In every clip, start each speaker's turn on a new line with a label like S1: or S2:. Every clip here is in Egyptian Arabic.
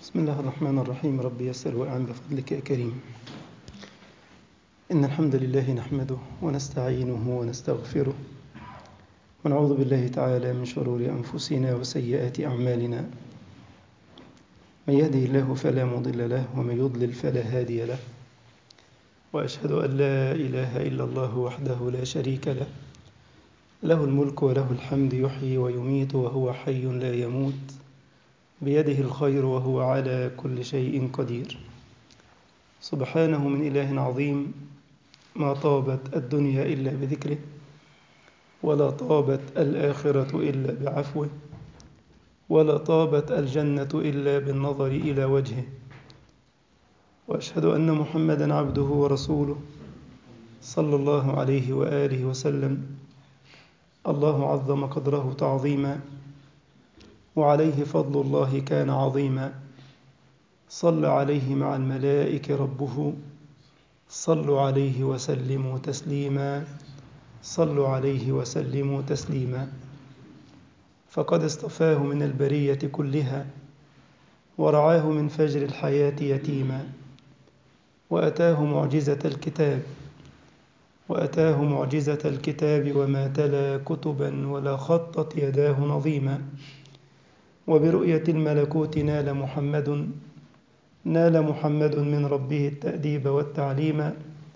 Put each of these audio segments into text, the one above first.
S1: بسم الله الرحمن الرحيم رب يسر وأعن بفضلك يا كريم إن الحمد لله نحمده ونستعينه ونستغفره ونعوذ بالله تعالى من شرور أنفسنا وسيئات أعمالنا من يهده الله فلا مضل له ومن يضلل فلا هادي له وأشهد أن لا إله إلا الله وحده لا شريك له له الملك وله الحمد يحيي ويميت وهو حي لا يموت بيده الخير وهو على كل شيء قدير سبحانه من إله عظيم ما طابت الدنيا إلا بذكره ولا طابت الآخرة إلا بعفوه ولا طابت الجنة إلا بالنظر إلى وجهه وأشهد أن محمدا عبده ورسوله صلى الله عليه وآله وسلم الله عظم قدره تعظيما وعليه فضل الله كان عظيما صلى عليه مع الملائكة ربه صلوا عليه وسلموا تسليما صلوا عليه وسلموا تسليما فقد اصطفاه من البرية كلها ورعاه من فجر الحياة يتيما وأتاه معجزة الكتاب وأتاه معجزة الكتاب وما تلا كتبا ولا خطت يداه نظيما وبرؤية الملكوت نال محمد نال محمد من ربه التأديب والتعليم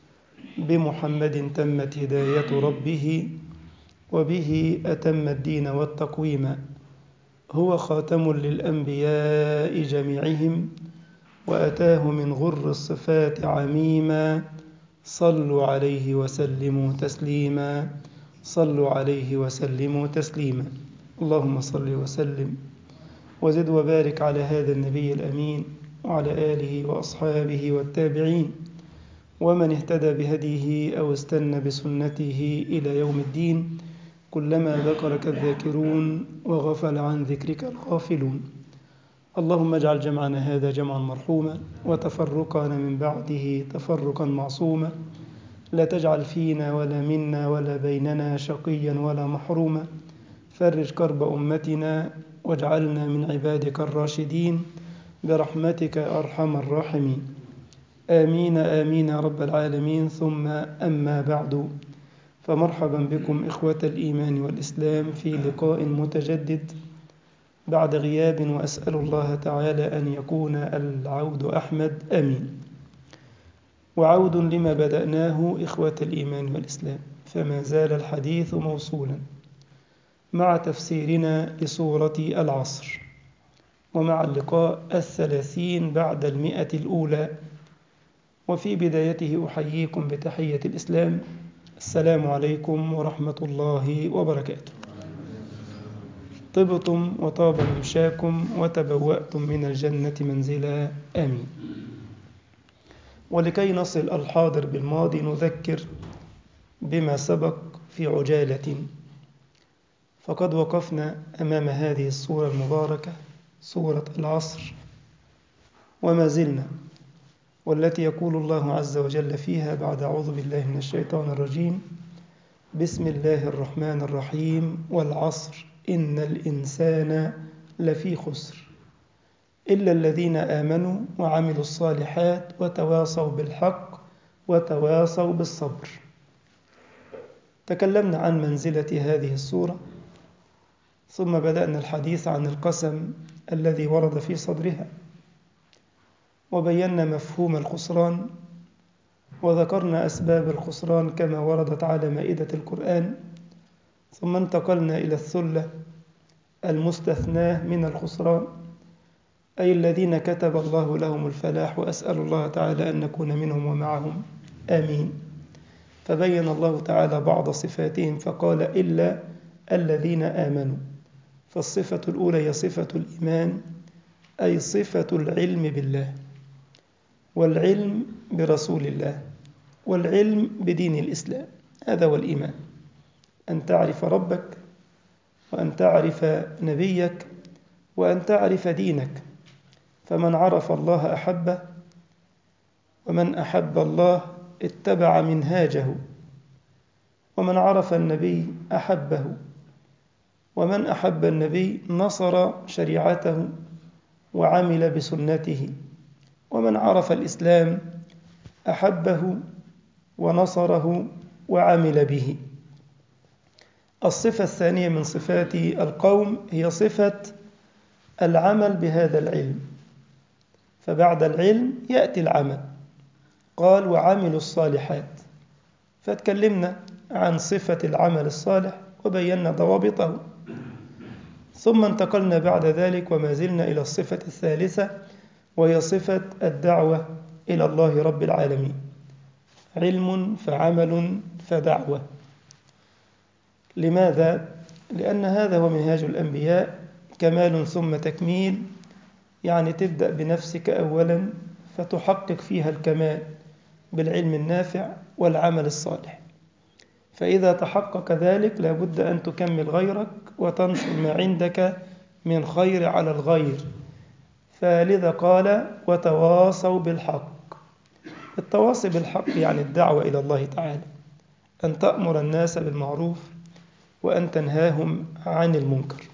S1: بمحمد تمت هداية ربه وبه أتم الدين والتقويم هو خاتم للأنبياء جميعهم وأتاه من غر الصفات عميما صلوا عليه وسلموا تسليما صلوا عليه وسلموا تسليما اللهم صل وسلم وزد وبارك على هذا النبي الأمين وعلى آله وأصحابه والتابعين ومن اهتدى بهديه أو استنى بسنته إلى يوم الدين كلما ذكرك الذاكرون وغفل عن ذكرك الغافلون اللهم اجعل جمعنا هذا جمعا مرحوما وتفرقنا من بعده تفرقا معصوما لا تجعل فينا ولا منا ولا بيننا شقيا ولا محروما فرج كرب أمتنا واجعلنا من عبادك الراشدين برحمتك أرحم الراحمين آمين آمين يا رب العالمين ثم أما بعد فمرحبا بكم إخوة الإيمان والإسلام في لقاء متجدد بعد غياب وأسأل الله تعالى أن يكون العود أحمد أمين وعود لما بدأناه إخوة الإيمان والإسلام فما زال الحديث موصولا مع تفسيرنا لسورة العصر ومع اللقاء الثلاثين بعد المئة الأولى وفي بدايته أحييكم بتحية الإسلام السلام عليكم ورحمة الله وبركاته طبتم وطاب ممشاكم وتبوأتم من الجنة منزلا آمين ولكي نصل الحاضر بالماضي نذكر بما سبق في عجالة فقد وقفنا أمام هذه الصورة المباركة صورة العصر وما زلنا والتي يقول الله عز وجل فيها بعد أعوذ بالله من الشيطان الرجيم بسم الله الرحمن الرحيم والعصر إن الإنسان لفي خسر إلا الذين آمنوا وعملوا الصالحات وتواصوا بالحق وتواصوا بالصبر تكلمنا عن منزلة هذه السورة ثم بدأنا الحديث عن القسم الذي ورد في صدرها وبينا مفهوم الخسران وذكرنا أسباب الخسران كما وردت على مائدة القرآن ثم انتقلنا إلى الثلة المستثناة من الخسران أي الذين كتب الله لهم الفلاح وأسأل الله تعالى أن نكون منهم ومعهم آمين فبين الله تعالى بعض صفاتهم فقال إلا الذين آمنوا فالصفة الأولى هي صفة الإيمان أي صفة العلم بالله والعلم برسول الله والعلم بدين الإسلام هذا هو الإيمان أن تعرف ربك وأن تعرف نبيك وأن تعرف دينك فمن عرف الله أحبه ومن أحب الله اتبع منهاجه ومن عرف النبي أحبه ومن أحب النبي نصر شريعته وعمل بسنته ومن عرف الإسلام أحبه ونصره وعمل به الصفة الثانية من صفات القوم هي صفة العمل بهذا العلم فبعد العلم يأتي العمل قال وعملوا الصالحات فتكلمنا عن صفة العمل الصالح وبينا ضوابطه ثم انتقلنا بعد ذلك وما زلنا إلى الصفة الثالثة وهي صفة الدعوة إلى الله رب العالمين علم فعمل فدعوة لماذا؟ لأن هذا هو منهاج الأنبياء كمال ثم تكميل يعني تبدأ بنفسك أولا فتحقق فيها الكمال بالعلم النافع والعمل الصالح فإذا تحقق ذلك لابد أن تكمل غيرك وتنشر ما عندك من خير على الغير فلذا قال وتواصوا بالحق التواصي بالحق يعني الدعوة إلى الله تعالى أن تأمر الناس بالمعروف وأن تنهاهم عن المنكر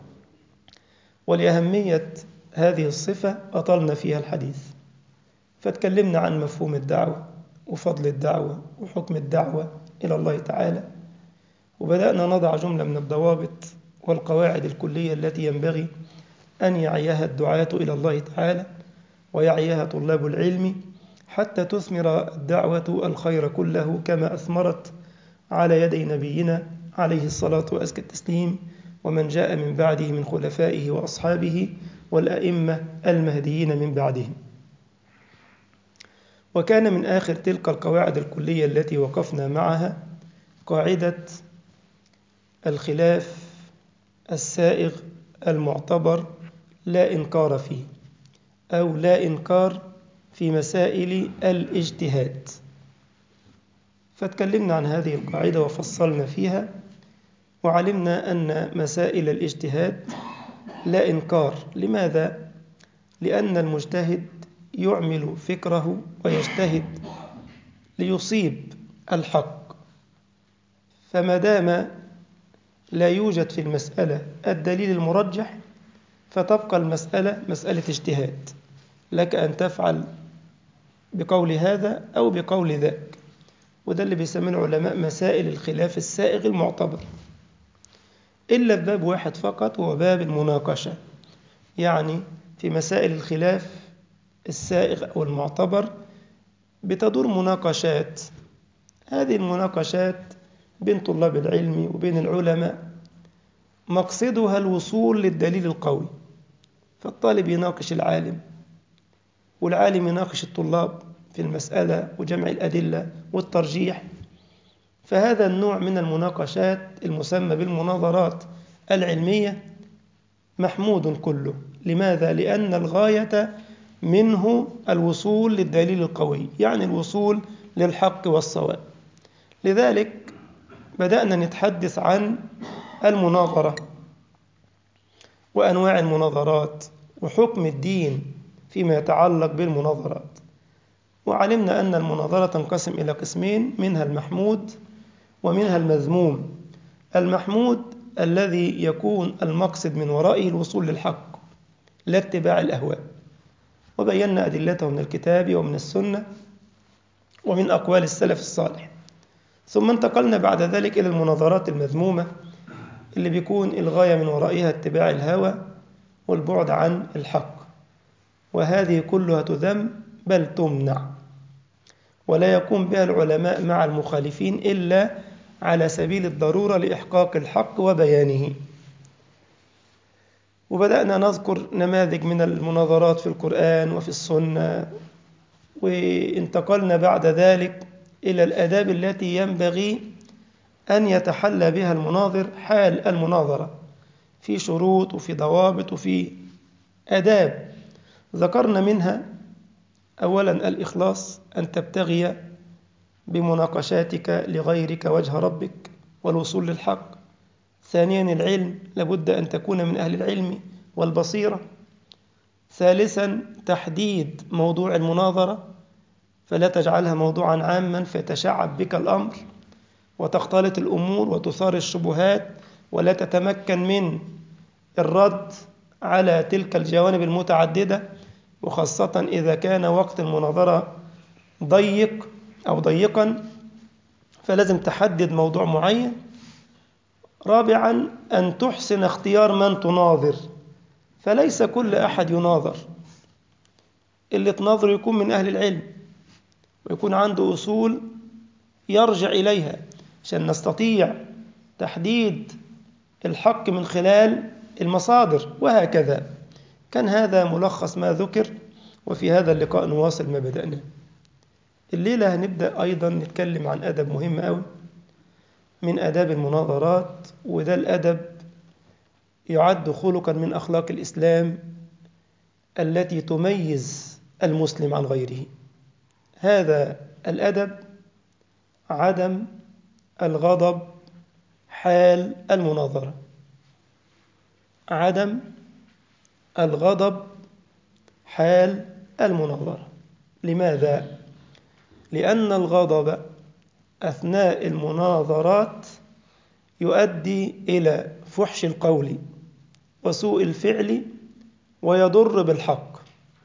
S1: ولأهمية هذه الصفة أطلنا فيها الحديث فتكلمنا عن مفهوم الدعوة وفضل الدعوة وحكم الدعوة إلى الله تعالى وبدأنا نضع جملة من الضوابط والقواعد الكلية التي ينبغي أن يعيها الدعاة إلى الله تعالى ويعيها طلاب العلم حتى تثمر الدعوة الخير كله كما أثمرت على يدي نبينا عليه الصلاة وأزكى التسليم ومن جاء من بعده من خلفائه وأصحابه والأئمة المهديين من بعدهم وكان من آخر تلك القواعد الكلية التي وقفنا معها قاعدة الخلاف السائغ المعتبر لا إنكار فيه أو لا إنكار في مسائل الاجتهاد فتكلمنا عن هذه القاعدة وفصلنا فيها وعلمنا أن مسائل الاجتهاد لا إنكار لماذا؟ لأن المجتهد يعمل فكره ويجتهد ليصيب الحق فما دام لا يوجد في المسألة الدليل المرجح فتبقى المسألة مسألة اجتهاد لك أن تفعل بقول هذا أو بقول ذاك وده اللي بيسميه العلماء مسائل الخلاف السائغ المعتبر إلا في باب واحد فقط وهو باب المناقشة يعني في مسائل الخلاف السائغ أو المعتبر بتدور مناقشات هذه المناقشات بين طلاب العلم وبين العلماء مقصدها الوصول للدليل القوي فالطالب يناقش العالم والعالم يناقش الطلاب في المسألة وجمع الأدلة والترجيح فهذا النوع من المناقشات المسمى بالمناظرات العلمية محمود كله لماذا؟ لأن الغاية منه الوصول للدليل القوي يعني الوصول للحق والصواب لذلك بدأنا نتحدث عن المناظرة وأنواع المناظرات وحكم الدين فيما يتعلق بالمناظرات وعلمنا أن المناظرة تنقسم إلى قسمين منها المحمود ومنها المذموم المحمود الذي يكون المقصد من ورائه الوصول للحق لا اتباع الأهواء وبينا أدلته من الكتاب ومن السنة ومن أقوال السلف الصالح ثم انتقلنا بعد ذلك إلى المناظرات المذمومة اللي بيكون الغاية من ورائها اتباع الهوى والبعد عن الحق وهذه كلها تذم بل تمنع ولا يقوم بها العلماء مع المخالفين إلا على سبيل الضرورة لإحقاق الحق وبيانه وبدأنا نذكر نماذج من المناظرات في القرآن وفي السنة وانتقلنا بعد ذلك إلى الآداب التي ينبغي أن يتحلى بها المناظر حال المناظرة في شروط وفي ضوابط وفي آداب ذكرنا منها أولا الإخلاص أن تبتغي بمناقشاتك لغيرك وجه ربك والوصول للحق ثانيا العلم لابد أن تكون من أهل العلم والبصيرة ثالثا تحديد موضوع المناظرة فلا تجعلها موضوعا عاما فيتشعب بك الأمر وتختلط الأمور وتثار الشبهات ولا تتمكن من الرد على تلك الجوانب المتعددة وخاصة إذا كان وقت المناظرة ضيق أو ضيقا فلازم تحدد موضوع معين رابعا أن تحسن اختيار من تناظر فليس كل أحد يناظر اللي تناظر يكون من أهل العلم ويكون عنده أصول يرجع إليها عشان نستطيع تحديد الحق من خلال المصادر وهكذا كان هذا ملخص ما ذكر وفي هذا اللقاء نواصل ما بدأنا الليلة هنبدأ أيضا نتكلم عن أدب مهم أوي من آداب المناظرات وده الأدب يعد خلقا من أخلاق الإسلام التي تميز المسلم عن غيره هذا الأدب عدم الغضب حال المناظرة عدم الغضب حال المناظرة لماذا؟ لأن الغضب أثناء المناظرات يؤدي إلى فحش القول وسوء الفعل ويضر بالحق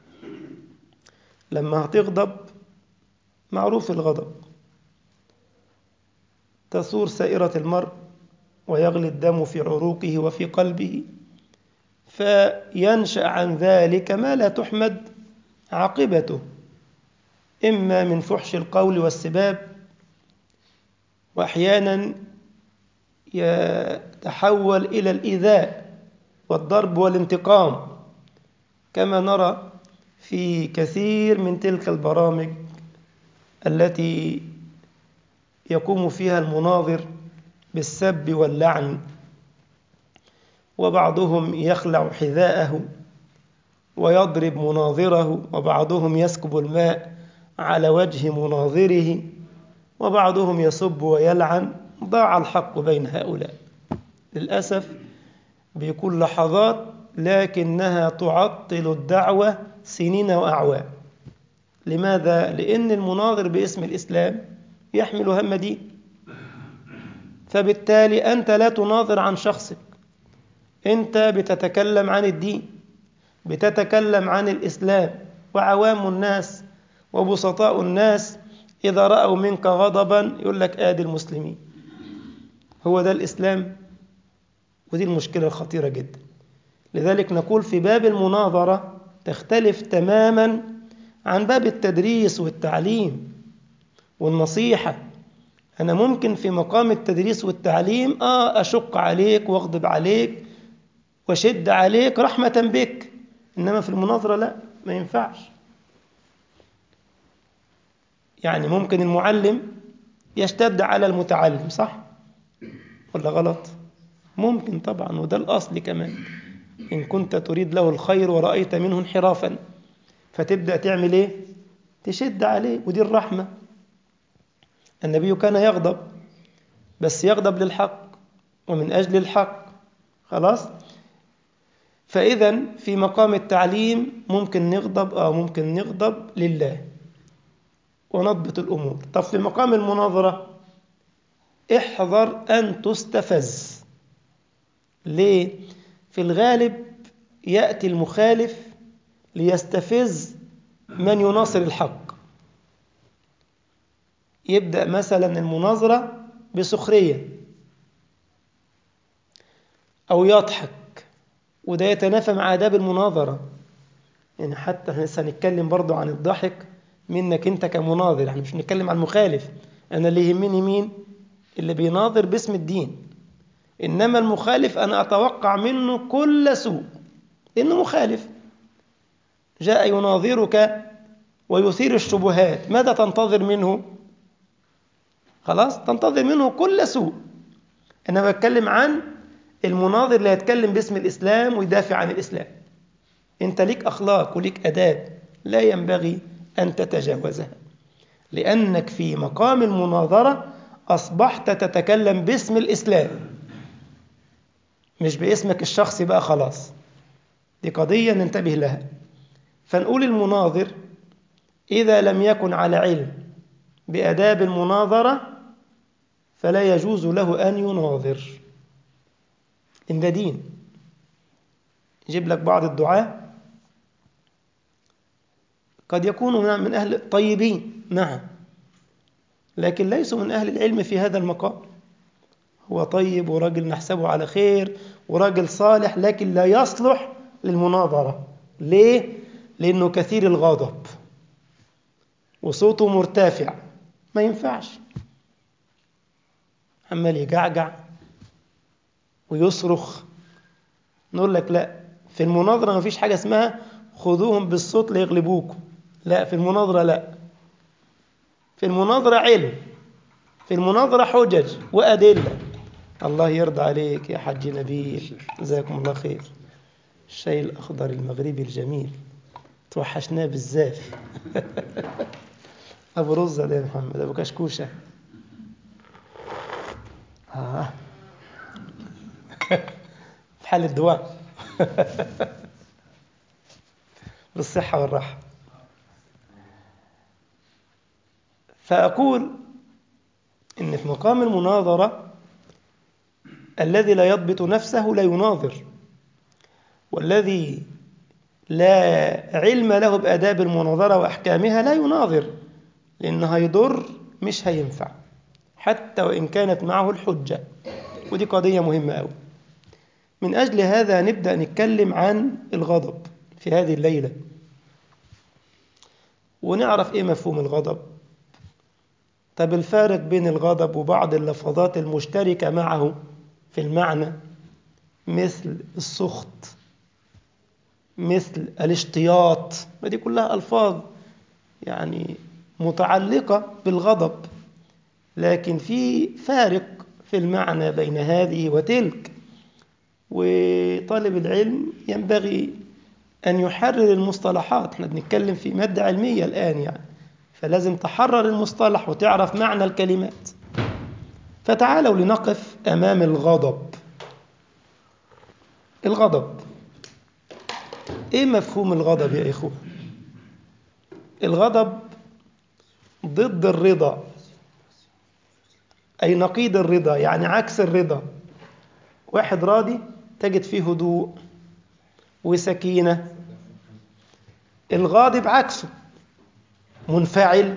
S1: لما هتغضب معروف الغضب تثور سائرة المرء ويغلي الدم في عروقه وفي قلبه فينشأ عن ذلك ما لا تحمد عاقبته إما من فحش القول والسباب وأحيانا يتحول إلى الإيذاء والضرب والانتقام كما نرى في كثير من تلك البرامج التي يقوم فيها المناظر بالسب واللعن وبعضهم يخلع حذاءه ويضرب مناظره وبعضهم يسكب الماء على وجه مناظره وبعضهم يسب ويلعن ضاع الحق بين هؤلاء للأسف بيكون لحظات لكنها تعطل الدعوة سنين وأعوام لماذا؟ لأن المناظر باسم الإسلام يحمل هم دين فبالتالي أنت لا تناظر عن شخصك أنت بتتكلم عن الدين بتتكلم عن الإسلام وعوام الناس وبسطاء الناس إذا رأوا منك غضبا يقول لك آدي المسلمين هو ده الإسلام ودي المشكلة الخطيرة جدا لذلك نقول في باب المناظرة تختلف تماما عن باب التدريس والتعليم والنصيحة أنا ممكن في مقام التدريس والتعليم آه أشق عليك وأغضب عليك وشد عليك رحمة بك إنما في المناظرة لا ما ينفعش يعني ممكن المعلم يشتد على المتعلم صح ولا غلط ممكن طبعا وده الأصل كمان إن كنت تريد له الخير ورأيت منه انحرافا فتبدأ تعمل إيه تشد عليه ودي الرحمة النبي كان يغضب بس يغضب للحق ومن أجل الحق خلاص فإذا في مقام التعليم ممكن نغضب أو ممكن نغضب لله ونضبط الأمور طب في مقام المناظرة احذر أن تستفز ليه؟ في الغالب يأتي المخالف ليستفز من يناصر الحق يبدأ مثلا المناظرة بسخرية أو يضحك وده يتنافى مع آداب المناظرة يعني حتى احنا لسه هنتكلم برضو عن الضحك منك انت كمناظر احنا مش بنتكلم عن المخالف انا اللي يهمني مين اللي بيناظر باسم الدين انما المخالف انا اتوقع منه كل سوء انه مخالف جاء يناظرك ويثير الشبهات ماذا تنتظر منه خلاص تنتظر منه كل سوء انا بتكلم عن المناظر اللي يتكلم باسم الاسلام ويدافع عن الاسلام انت ليك اخلاق وليك اداب لا ينبغي أن تتجاوزها لأنك في مقام المناظرة أصبحت تتكلم باسم الإسلام مش باسمك الشخصي بقى خلاص دي قضية ننتبه لها فنقول المناظر إذا لم يكن على علم بأداب المناظرة فلا يجوز له أن يناظر إن ده دين يجيب لك بعض الدعاة قد يكونوا من أهل طيبين نعم لكن ليسوا من أهل العلم في هذا المقام هو طيب وراجل نحسبه على خير وراجل صالح لكن لا يصلح للمناظرة ليه؟ لأنه كثير الغضب وصوته مرتفع ما ينفعش عمال يجعجع ويصرخ نقول لك لا في المناظرة ما فيش حاجة اسمها خذوهم بالصوت ليغلبوكم لا في المناظرة لا في المناظرة علم في المناظرة حجج وأدلة الله يرضى عليك يا حج نبيل جزاكم الله خير الشاي الأخضر المغربي الجميل توحشناه بالزاف أبو رزة ده يا محمد أبو كشكوشة آه. في حال الدواء بالصحة والراحة فأقول إن في مقام المناظرة الذي لا يضبط نفسه لا يناظر والذي لا علم له بآداب المناظرة وأحكامها لا يناظر لأنه هيضر مش هينفع حتى وإن كانت معه الحجة ودي قضية مهمة أوي من أجل هذا نبدأ نتكلم عن الغضب في هذه الليلة ونعرف إيه مفهوم الغضب طب الفارق بين الغضب وبعض اللفظات المشتركة معه في المعنى مثل السخط مثل الاشتياط ودي كلها ألفاظ يعني متعلقة بالغضب لكن في فارق في المعنى بين هذه وتلك وطالب العلم ينبغي أن يحرر المصطلحات احنا بنتكلم في مادة علمية الآن يعني فلازم تحرر المصطلح وتعرف معنى الكلمات فتعالوا لنقف أمام الغضب الغضب إيه مفهوم الغضب يا إخوة الغضب ضد الرضا أي نقيض الرضا يعني عكس الرضا واحد راضي تجد فيه هدوء وسكينة الغاضب عكسه منفعل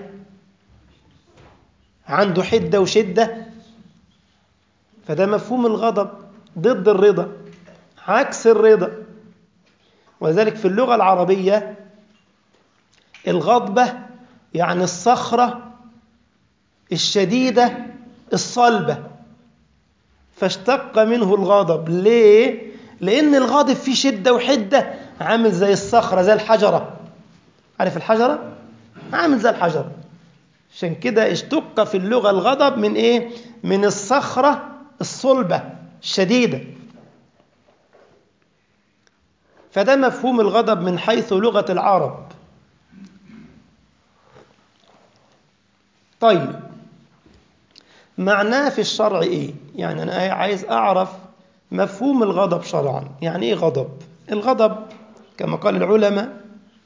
S1: عنده حدة وشدة فده مفهوم الغضب ضد الرضا عكس الرضا ولذلك في اللغة العربية الغضبة يعني الصخرة الشديدة الصلبة فاشتق منه الغضب ليه؟ لأن الغاضب فيه شدة وحدة عامل زي الصخرة زي الحجرة عارف الحجرة؟ عامل زي الحجرة عشان كده اشتق في اللغة الغضب من ايه؟ من الصخرة الصلبة الشديدة فده مفهوم الغضب من حيث لغة العرب طيب معناه في الشرع ايه يعني انا عايز اعرف مفهوم الغضب شرعا يعني ايه غضب الغضب كما قال العلماء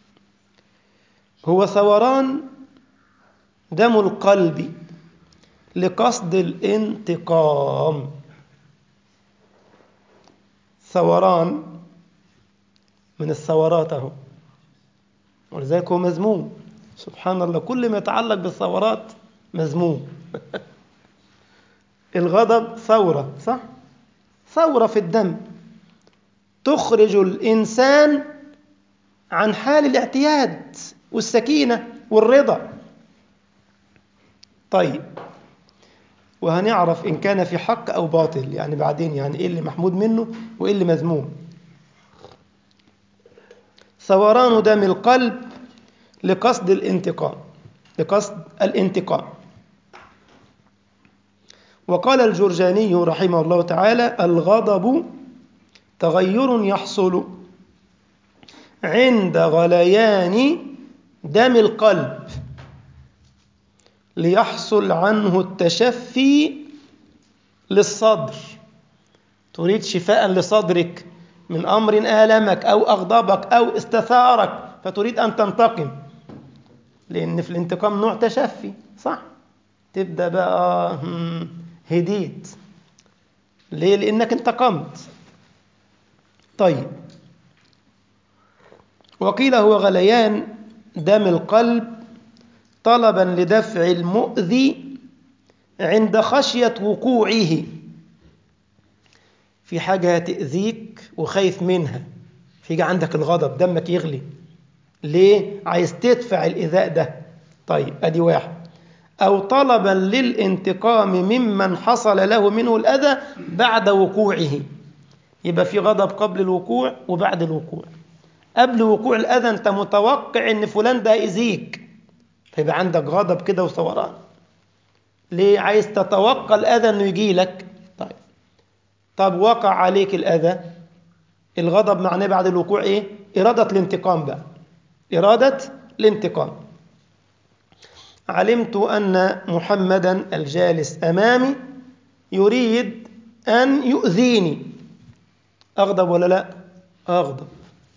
S1: هو ثوران دم القلب لقصد الانتقام ثوران من الثورات اهو ولذلك هو مذموم سبحان الله كل ما يتعلق بالثورات مذموم الغضب ثورة صح؟ ثورة في الدم تخرج الإنسان عن حال الاعتياد والسكينة والرضا طيب وهنعرف إن كان في حق أو باطل يعني بعدين يعني إيه اللي محمود منه وإيه اللي مذموم ثوران دم القلب لقصد الانتقام لقصد الانتقام وقال الجرجاني رحمه الله تعالى الغضب تغير يحصل عند غليان دم القلب ليحصل عنه التشفي للصدر تريد شفاء لصدرك من أمر آلمك أو أغضبك أو استثارك فتريد أن تنتقم لأن في الانتقام نوع تشفي صح تبدأ بقى هديت ليه لأنك انتقمت طيب وقيل هو غليان دم القلب طلبا لدفع المؤذي عند خشية وقوعه في حاجة تأذيك وخايف منها فيجي عندك الغضب دمك يغلي ليه؟ عايز تدفع الإيذاء ده طيب أدي واحد أو طلبا للانتقام ممن حصل له منه الأذى بعد وقوعه يبقى في غضب قبل الوقوع وبعد الوقوع قبل وقوع الأذى أنت متوقع إن فلان ده هيأذيك فيبقى عندك غضب كده وثوران ليه عايز تتوقع الأذى إنه يجي لك طيب طب وقع عليك الأذى الغضب معناه بعد الوقوع إيه إرادة الانتقام بقى إرادة الانتقام علمت أن محمدا الجالس أمامي يريد أن يؤذيني أغضب ولا لا أغضب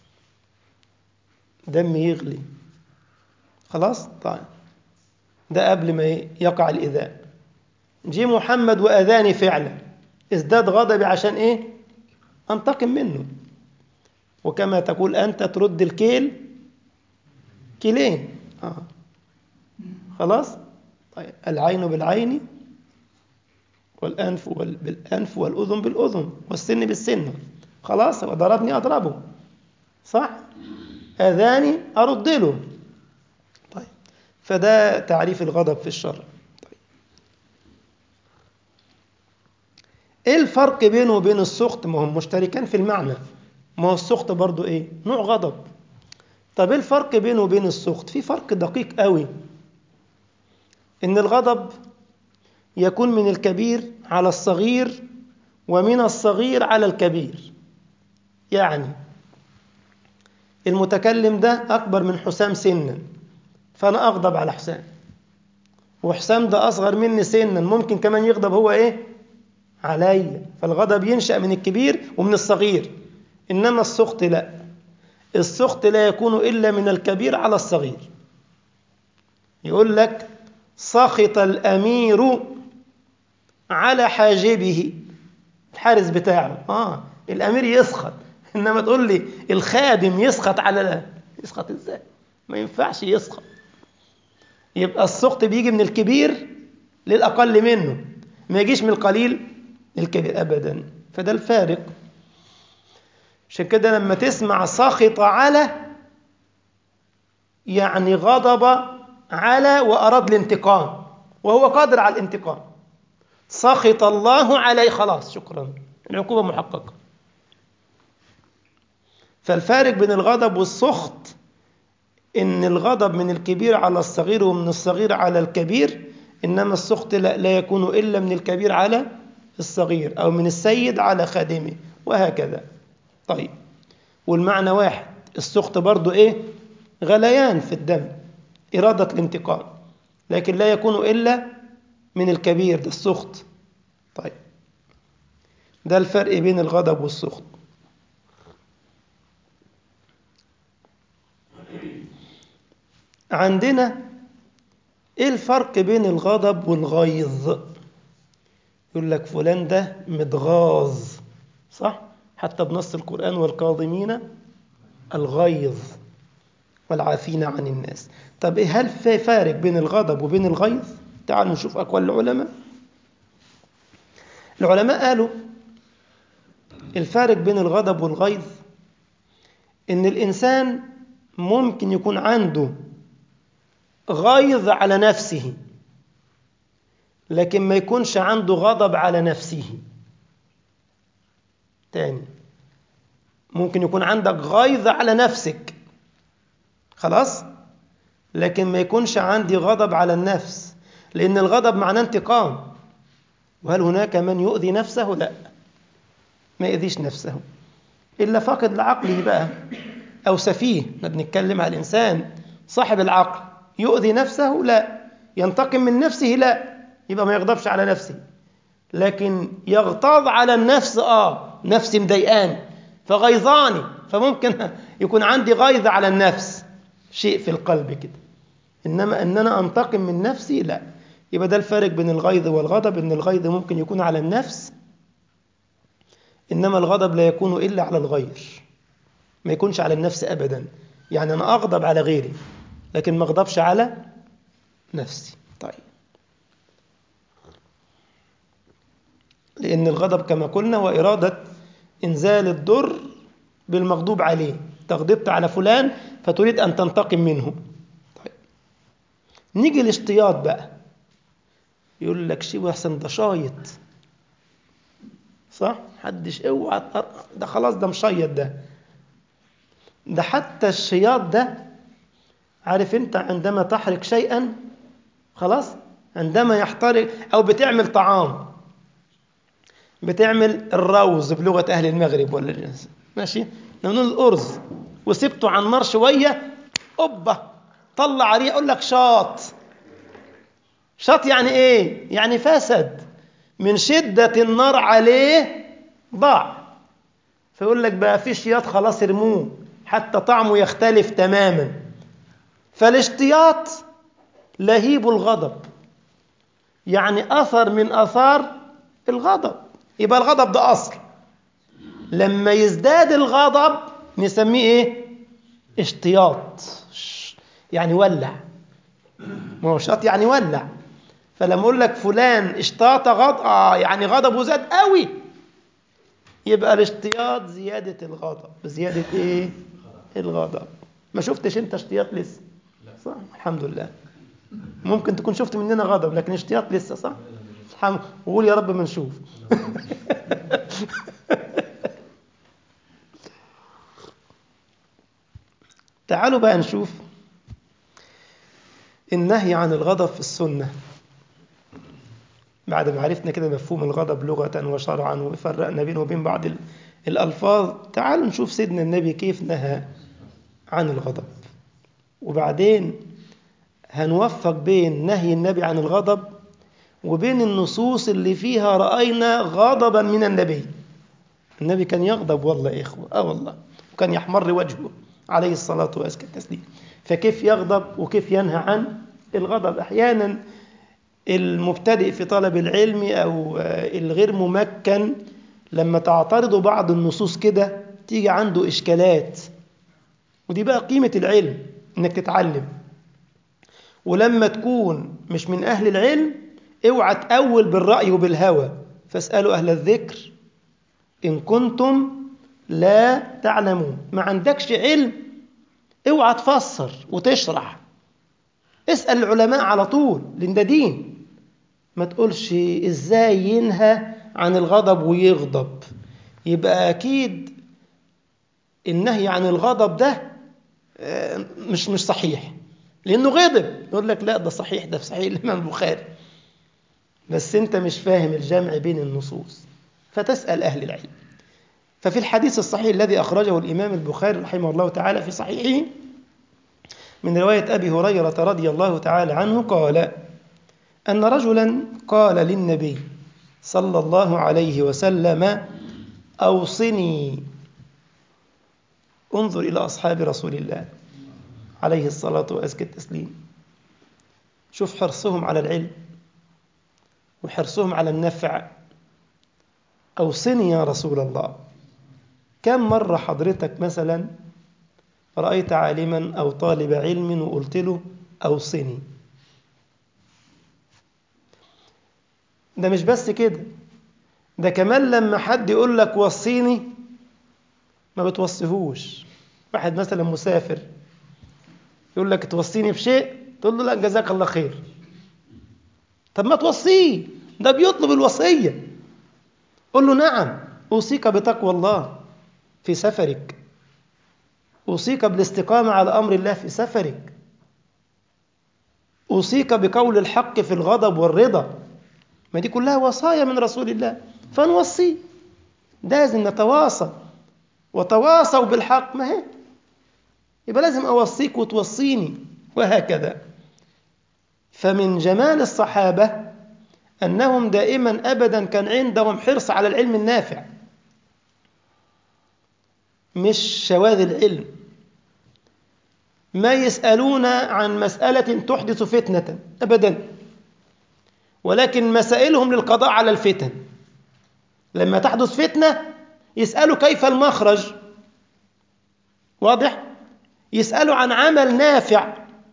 S1: دمي يغلي خلاص طيب ده قبل ما يقع الإذاء جي محمد وأذاني فعلا ازداد غضبي عشان إيه أنتقم منه وكما تقول أنت ترد الكيل كيلين آه. خلاص طيب العين بالعين والأنف بالأنف والأذن بالأذن والسن بالسن خلاص هو ضربني أضربه صح أذاني أرد له طيب فده تعريف الغضب في الشرع طيب. ايه الفرق بينه وبين السخط ما هم مشتركان في المعنى ما هو السخط برضو ايه نوع غضب طب ايه الفرق بينه وبين السخط في فرق دقيق قوي ان الغضب يكون من الكبير على الصغير ومن الصغير على الكبير يعني المتكلم ده أكبر من حسام سنا فأنا أغضب على حسام وحسام ده أصغر مني سنا ممكن كمان يغضب هو إيه عليا فالغضب ينشأ من الكبير ومن الصغير إنما السخط لا السخط لا يكون إلا من الكبير على الصغير يقول لك سخط الأمير على حاجبه الحارس بتاعه آه الأمير يسخط إنما تقول لي الخادم يسخط على يسخط إزاي ما ينفعش يسخط يبقى السخط بيجي من الكبير للأقل منه ما يجيش من القليل للكبير أبدا فده الفارق عشان كده لما تسمع سخط على يعني غضب على وأراد الانتقام وهو قادر على الانتقام سخط الله عليه خلاص شكرا العقوبة محققة فالفارق بين الغضب والسخط إن الغضب من الكبير على الصغير ومن الصغير على الكبير إنما السخط لا, لا يكون إلا من الكبير على الصغير أو من السيد على خادمه وهكذا طيب والمعنى واحد السخط برضو إيه غليان في الدم إرادة الانتقام لكن لا يكون إلا من الكبير ده السخط طيب ده الفرق بين الغضب والسخط عندنا ايه الفرق بين الغضب والغيظ يقول لك فلان ده متغاظ صح حتى بنص القرآن والكاظمين الغيظ والعافين عن الناس طب إيه هل في فارق بين الغضب وبين الغيظ تعالوا نشوف أقوال العلماء العلماء قالوا الفارق بين الغضب والغيظ إن الإنسان ممكن يكون عنده غيظ على نفسه لكن ما يكونش عنده غضب على نفسه تاني ممكن يكون عندك غيظ على نفسك خلاص لكن ما يكونش عندي غضب على النفس لأن الغضب معناه انتقام وهل هناك من يؤذي نفسه لا ما يؤذيش نفسه إلا فاقد لعقله بقى أو سفيه ما بنتكلم على الإنسان صاحب العقل يؤذي نفسه لا ينتقم من نفسه لا يبقى ما يغضبش على نفسه لكن يغتاظ على النفس آه نفسي مضايقاني فغيظاني فممكن يكون عندي غيظ على النفس شيء في القلب كده إنما أن أنا أنتقم من نفسي لا يبقى ده الفارق بين الغيظ والغضب إن الغيظ ممكن يكون على النفس إنما الغضب لا يكون إلا على الغير ما يكونش على النفس أبدا يعني أنا أغضب على غيري لكن ما أغضبش على نفسي طيب لأن الغضب كما قلنا هو إرادة إنزال الضر بالمغضوب عليه تغضبت على فلان فتريد أن تنتقم منه طيب. نيجي الاشتياط بقى يقول لك شيء أحسن ده شايط صح حدش اوعى ده خلاص ده مشيط ده ده حتى الشياط ده عارف انت عندما تحرق شيئا خلاص عندما يحترق او بتعمل طعام بتعمل الروز بلغة أهل المغرب ولا الجنس ماشي نقول الأرز وسبته على النار شوية أوبا طلع ريح يقول لك شاط شاط يعني إيه؟ يعني فسد من شدة النار عليه ضاع فيقول لك بقى في شياط خلاص ارموه حتى طعمه يختلف تماما فالاشتياط لهيب الغضب يعني أثر من أثار الغضب يبقى الغضب ده أصل لما يزداد الغضب نسميه إيه؟ اشتياط يعني ولع ما هو شاط يعني ولع فلما أقول لك فلان اشتاط غضب آه يعني غضبه زاد قوي يبقى الاشتياط زيادة الغضب زيادة إيه؟ الغضب ما شفتش أنت اشتياط لسه صح الحمد لله ممكن تكون شفت مننا غضب لكن اشتياط لسه صح الحمد وقول يا رب ما نشوف تعالوا بقى نشوف النهي عن الغضب في السنة بعد ما عرفنا كده مفهوم الغضب لغة وشرعا وفرقنا بينه وبين بعض الألفاظ تعالوا نشوف سيدنا النبي كيف نهى عن الغضب وبعدين هنوفق بين نهي النبي عن الغضب وبين النصوص اللي فيها رأينا غضبا من النبي النبي كان يغضب والله يا إخوة آه والله وكان يحمر وجهه عليه الصلاة وأزكى التسليم فكيف يغضب وكيف ينهى عن الغضب أحيانا المبتدئ في طلب العلم أو الغير ممكن لما تعترض بعض النصوص كده تيجي عنده إشكالات ودي بقى قيمة العلم إنك تتعلم ولما تكون مش من أهل العلم اوعى تأول بالرأي وبالهوى فاسألوا أهل الذكر إن كنتم لا تعلمون ما عندكش علم اوعى تفسر وتشرح اسأل العلماء على طول لأن ده دين ما تقولش إزاي ينهى عن الغضب ويغضب يبقى أكيد النهي عن الغضب ده مش مش صحيح لأنه غضب يقول لك لا ده صحيح ده في صحيح الإمام البخاري بس أنت مش فاهم الجمع بين النصوص فتسأل أهل العلم ففي الحديث الصحيح الذي أخرجه الإمام البخاري رحمه الله تعالى في صحيحه من رواية أبي هريرة رضي الله تعالى عنه قال أن رجلا قال للنبي صلى الله عليه وسلم أوصني انظر إلى أصحاب رسول الله عليه الصلاة وأزكى التسليم شوف حرصهم على العلم وحرصهم على النفع أوصني يا رسول الله كم مرة حضرتك مثلا رأيت عالما أو طالب علم وقلت له أوصني ده مش بس كده ده كمان لما حد يقول لك وصيني ما بتوصيهوش واحد مثلا مسافر يقول لك توصيني بشيء تقول له لا جزاك الله خير طب ما توصيه ده بيطلب الوصية قل له نعم أوصيك بتقوى الله في سفرك أوصيك بالاستقامة على أمر الله في سفرك أوصيك بقول الحق في الغضب والرضا ما دي كلها وصايا من رسول الله فنوصيه لازم نتواصل وتواصوا بالحق ما هي يبقى لازم أوصيك وتوصيني وهكذا فمن جمال الصحابة أنهم دائما أبدا كان عندهم حرص على العلم النافع مش شواذ العلم ما يسألون عن مسألة تحدث فتنة أبدا ولكن مسائلهم للقضاء على الفتن لما تحدث فتنة يسألوا كيف المخرج واضح يسألوا عن عمل نافع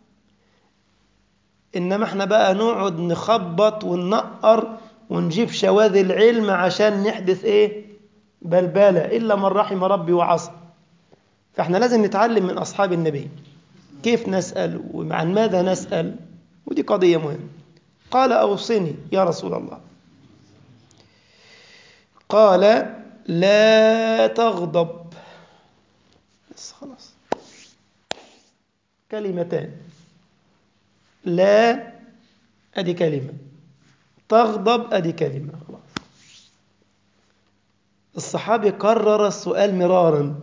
S1: إنما احنا بقى نقعد نخبط وننقر ونجيب شواذ العلم عشان نحدث ايه بلبلة إلا من رحم ربي وعصى فاحنا لازم نتعلم من أصحاب النبي كيف نسأل وعن ماذا نسأل ودي قضية مهمة قال أوصني يا رسول الله قال لا تغضب بس خلاص كلمتان لا أدي كلمة تغضب أدي كلمة خلاص الصحابي كرر السؤال مرارا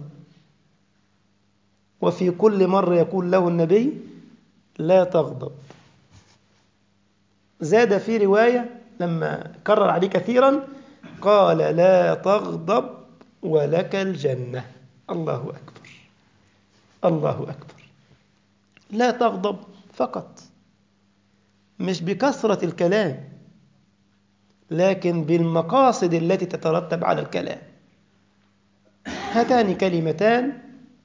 S1: وفي كل مرة يقول له النبي لا تغضب زاد في رواية لما كرر عليه كثيرا قال لا تغضب ولك الجنة الله أكبر الله أكبر لا تغضب فقط مش بكثرة الكلام لكن بالمقاصد التي تترتب على الكلام هاتان كلمتان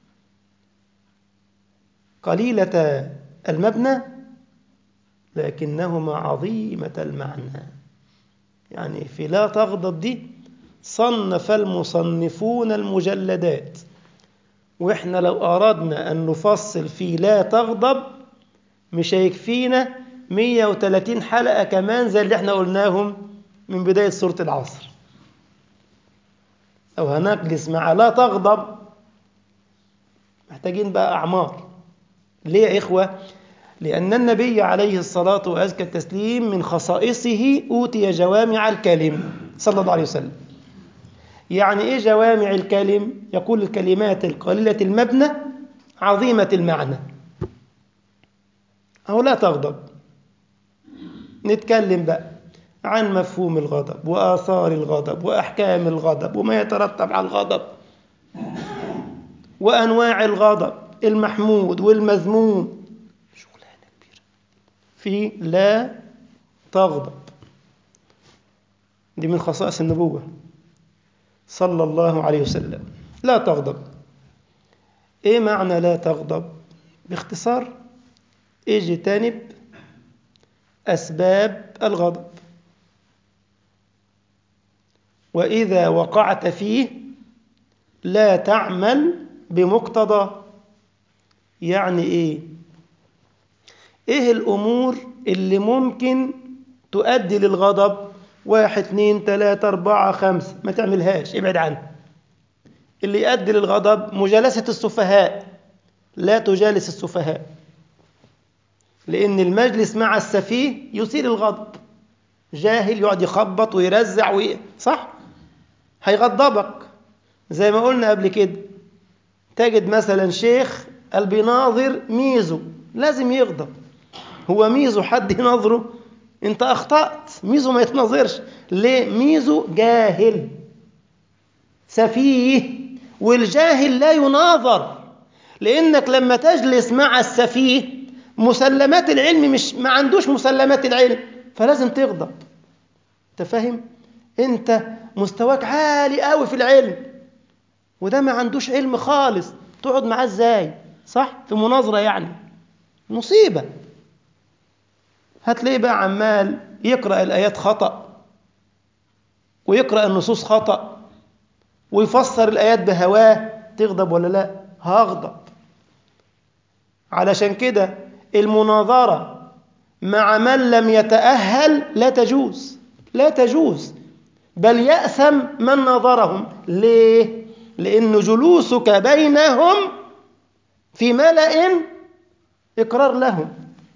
S1: قليلة المبنى لكنهما عظيمة المعنى يعني في لا تغضب دي صنف المصنفون المجلدات واحنا لو أردنا أن نفصل في لا تغضب مش هيكفينا 130 حلقة كمان زي اللي احنا قلناهم من بداية سورة العصر أو هنجلس مع لا تغضب محتاجين بقى أعمار ليه يا إخوة؟ لأن النبي عليه الصلاة وأزكى التسليم من خصائصه أوتي جوامع الكلم صلى الله عليه وسلم يعني إيه جوامع الكلم؟ يقول الكلمات القليلة المبنى عظيمة المعنى أو لا تغضب نتكلم بقى عن مفهوم الغضب وآثار الغضب وأحكام الغضب وما يترتب على الغضب وأنواع الغضب المحمود والمذموم شغلانة كبيرة في لا تغضب دي من خصائص النبوة صلى الله عليه وسلم لا تغضب ايه معنى لا تغضب باختصار اجتنب أسباب الغضب وإذا وقعت فيه لا تعمل بمقتضى يعني إيه؟ إيه الأمور اللي ممكن تؤدي للغضب واحد اثنين ثلاثة أربعة خمسة ما تعملهاش ابعد عنها اللي يؤدي للغضب مجالسة السفهاء لا تجالس السفهاء لأن المجلس مع السفيه يثير الغضب جاهل يقعد يخبط ويرزع وي... صح؟ هيغضبك زي ما قلنا قبل كده تجد مثلا شيخ قال بيناظر ميزو لازم يغضب هو ميزو حد يناظره انت اخطأت ميزو ما يتناظرش ليه ميزو جاهل سفيه والجاهل لا يناظر لانك لما تجلس مع السفيه مسلمات العلم مش ما عندوش مسلمات العلم فلازم تغضب انت فاهم انت مستواك عالي قوي في العلم وده ما عندوش علم خالص تقعد معاه ازاي صح في مناظرة يعني مصيبة هتلاقيه بقى عمال يقرأ الآيات خطأ ويقرأ النصوص خطأ ويفسر الآيات بهواه تغضب ولا لا هغضب علشان كده المناظرة مع من لم يتأهل لا تجوز لا تجوز بل يأثم من ناظرهم ليه؟ لأن جلوسك بينهم في ملأ إقرار لهم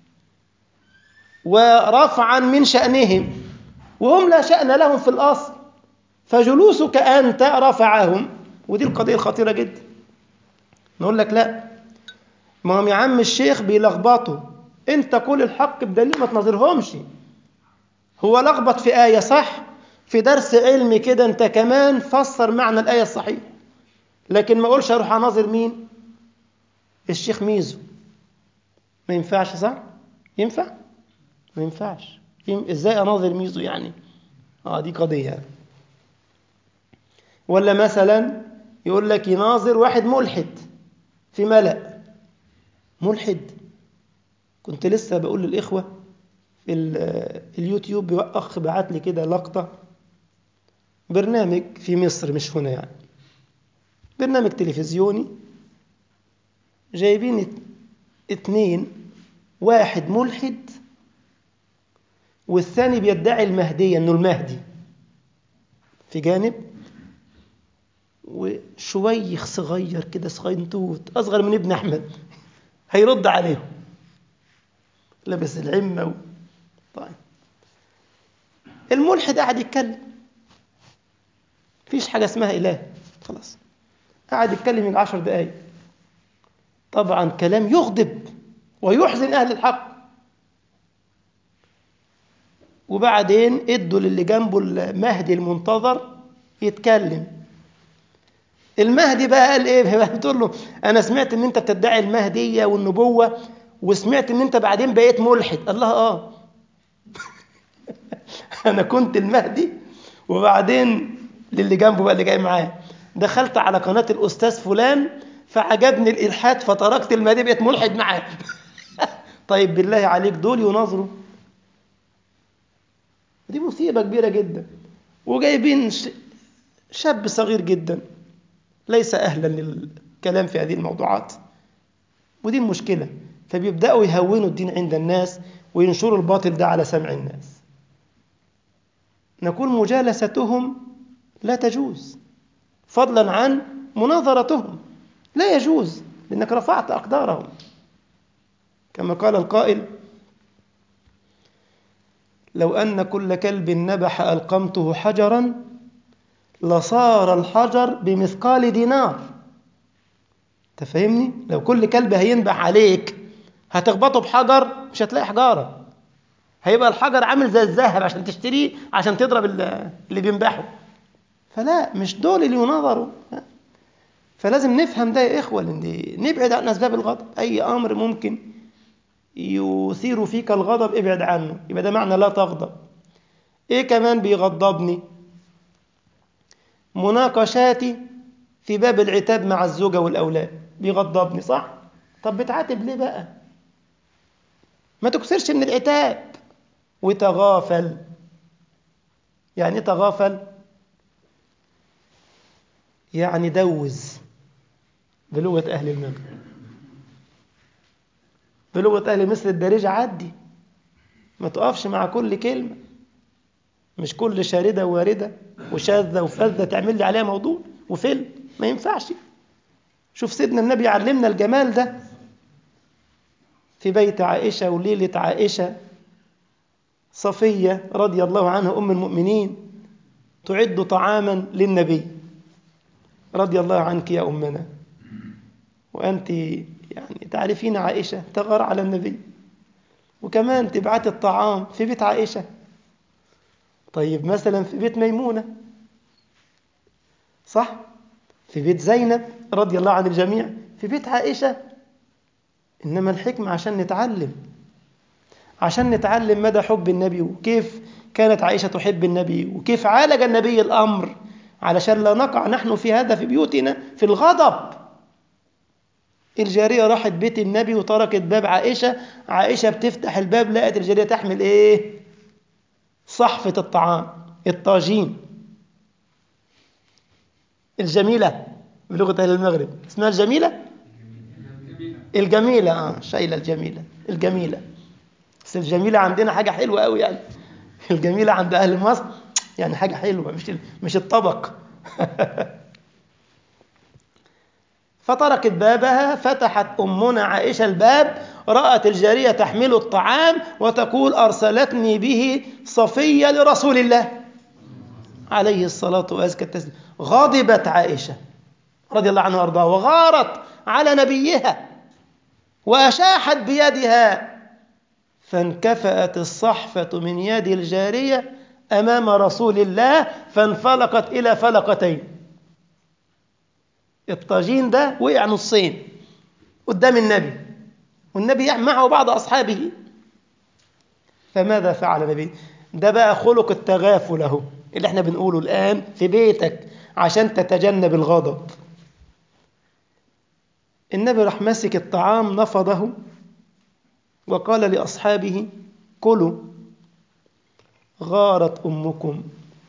S1: ورفعا من شأنهم وهم لا شأن لهم في الأصل فجلوسك أنت رفعهم ودي القضية الخطيرة جدا نقول لك لا ما هم يا عم الشيخ بيلخبطوا انت قول الحق بدليل ما تناظرهمش هو لخبط في آية صح في درس علمي كده انت كمان فسر معنى الآية الصحيح لكن ما اقولش اروح اناظر مين الشيخ ميزو ما ينفعش صح ينفع ما ينفعش ازاي اناظر ميزو يعني اه دي قضية ولا مثلا يقول لك يناظر واحد ملحد في ملأ ملحد كنت لسه بقول للإخوة في اليوتيوب أخ بعت لي كده لقطة برنامج في مصر مش هنا يعني برنامج تلفزيوني جايبين اتنين واحد ملحد والثاني بيدعي المهدية انه المهدي في جانب وشويخ صغير كده صغينتوت اصغر من ابن احمد هيرد عليهم لابس العمة و... طيب الملحد قاعد يتكلم مفيش حاجة اسمها إله خلاص قاعد يتكلم من عشر دقايق طبعا كلام يغضب ويحزن أهل الحق وبعدين ادوا للي جنبه المهدي المنتظر يتكلم المهدي بقى قال ايه بتقول له انا سمعت ان انت بتدعي المهديه والنبوه وسمعت ان انت بعدين بقيت ملحد الله اه انا كنت المهدي وبعدين للي جنبه بقى اللي جاي معاه دخلت على قناه الاستاذ فلان فعجبني الالحاد فتركت المهدي بقيت ملحد معاه طيب بالله عليك دول يناظروا دي مصيبه كبيره جدا وجايبين شاب صغير جدا ليس اهلا للكلام في هذه الموضوعات ودي المشكله فبيبداوا يهونوا الدين عند الناس وينشروا الباطل ده على سمع الناس نقول مجالستهم لا تجوز فضلا عن مناظرتهم لا يجوز لأنك رفعت أقدارهم كما قال القائل لو أن كل كلب نبح ألقمته حجرا لصار الحجر بمثقال دينار تفهمني؟ لو كل كلب هينبح عليك هتخبطه بحجر مش هتلاقي حجارة هيبقى الحجر عامل زي الذهب عشان تشتريه عشان تضرب اللي بينبحه فلا مش دول اللي يناظروا فلازم نفهم ده يا إخوة لأن نبعد عن أسباب الغضب أي أمر ممكن يثير فيك الغضب ابعد عنه يبقى ده معنى لا تغضب إيه كمان بيغضبني مناقشاتي في باب العتاب مع الزوجة والأولاد بيغضبني صح؟ طب بتعاتب ليه بقى؟ ما تكسرش من العتاب وتغافل يعني تغافل يعني دوز بلغة أهل المغرب بلغة أهل مصر الدارجة عدي ما تقفش مع كل كلمة مش كل شاردة واردة وشاذة وفذة تعمل لي عليها موضوع وفيلم ما ينفعش شوف سيدنا النبي علمنا الجمال ده في بيت عائشة وليلة عائشة صفية رضي الله عنها أم المؤمنين تعد طعاما للنبي رضي الله عنك يا أمنا وأنت يعني تعرفين عائشة تغار على النبي وكمان تبعت الطعام في بيت عائشة طيب مثلا في بيت ميمونة صح في بيت زينب رضي الله عن الجميع في بيت عائشة إنما الحكمة عشان نتعلم عشان نتعلم مدى حب النبي وكيف كانت عائشة تحب النبي وكيف عالج النبي الأمر علشان لا نقع نحن في هذا في بيوتنا في الغضب الجارية راحت بيت النبي وتركت باب عائشة عائشة بتفتح الباب لقت الجارية تحمل ايه صحفة الطعام الطاجين الجميلة بلغة أهل المغرب اسمها الجميلة الجميلة اه شايلة الجميلة الجميلة بس الجميلة عندنا حاجة حلوة قوي يعني الجميلة عند أهل مصر يعني حاجة حلوة مش مش الطبق فتركت بابها فتحت أمنا عائشة الباب رأت الجارية تحمل الطعام وتقول أرسلتني به صفية لرسول الله عليه الصلاة وأزكى التسليم غضبت عائشة رضي الله عنها وارضاها وغارت على نبيها وأشاحت بيدها فانكفأت الصحفة من يد الجارية أمام رسول الله فانفلقت إلى فلقتين الطاجين ده وقع نصين قدام النبي والنبي معه بعض أصحابه فماذا فعل النبي ده بقى خلق التغافل اهو اللي احنا بنقوله الآن في بيتك عشان تتجنب الغضب النبي راح ماسك الطعام نفضه وقال لأصحابه كلوا غارت أمكم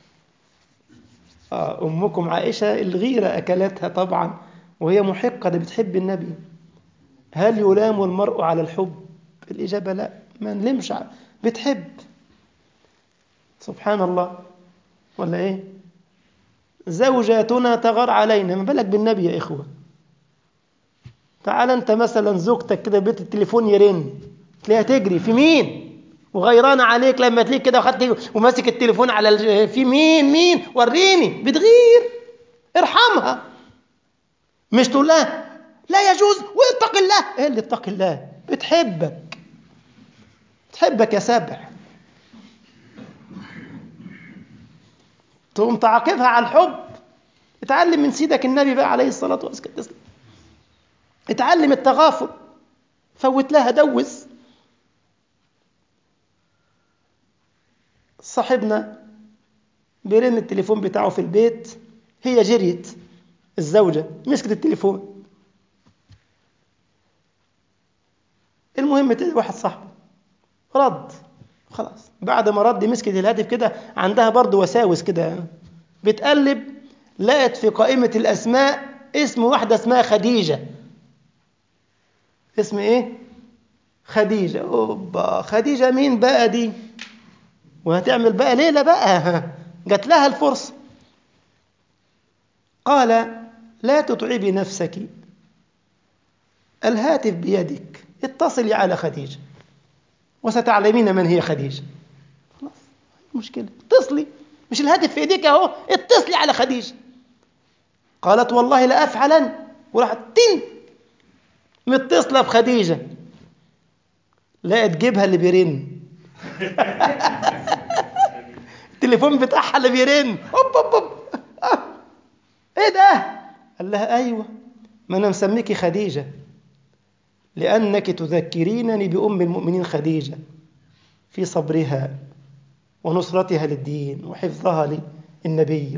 S1: آه أمكم عائشة الغيرة أكلتها طبعا وهي محقة ده بتحب النبي هل يلام المرء على الحب الإجابة لا ما نلمش بتحب سبحان الله ولا إيه زوجاتنا تغار علينا ما بالك بالنبي يا إخوة تعال أنت مثلا زوجتك كده بيت التليفون يرن تلاقيها تجري في مين وغيرانة عليك لما تلاقيك كده وخدت وماسك التليفون على الج... في مين مين وريني بتغير ارحمها مش تقول لها لا يجوز واتق الله ايه اللي اتق الله بتحبك تحبك يا سبع تقوم تعاقبها على الحب اتعلم من سيدك النبي بقى عليه الصلاة والسلام اتعلم التغافل فوت لها دوز صاحبنا بيرن التليفون بتاعه في البيت هي جريت الزوجة مسكت التليفون المهم تلاقي واحد صاحبه رد خلاص بعد ما رد مسكت الهاتف كده عندها برضه وساوس كده بتقلب لقت في قائمة الأسماء اسم واحدة اسمها خديجة اسم ايه؟ خديجة أوبا خديجة مين بقى دي؟ وهتعمل بقى ليلة بقى جات لها الفرصة قال لا تتعبي نفسك الهاتف بيدك اتصلي على خديجة وستعلمين من هي خديجة خلاص مشكلة اتصلي مش الهاتف في ايديك اهو اتصلي على خديجة قالت والله لا افعلن وراحت تن متصلة بخديجة لقت جيبها اللي بيرن التليفون بتاعها اللي بيرن اوب اوب اوب آه. ايه ده قال لها ايوه ما انا مسميكي خديجه لانك تذكرينني بام المؤمنين خديجه في صبرها ونصرتها للدين وحفظها للنبي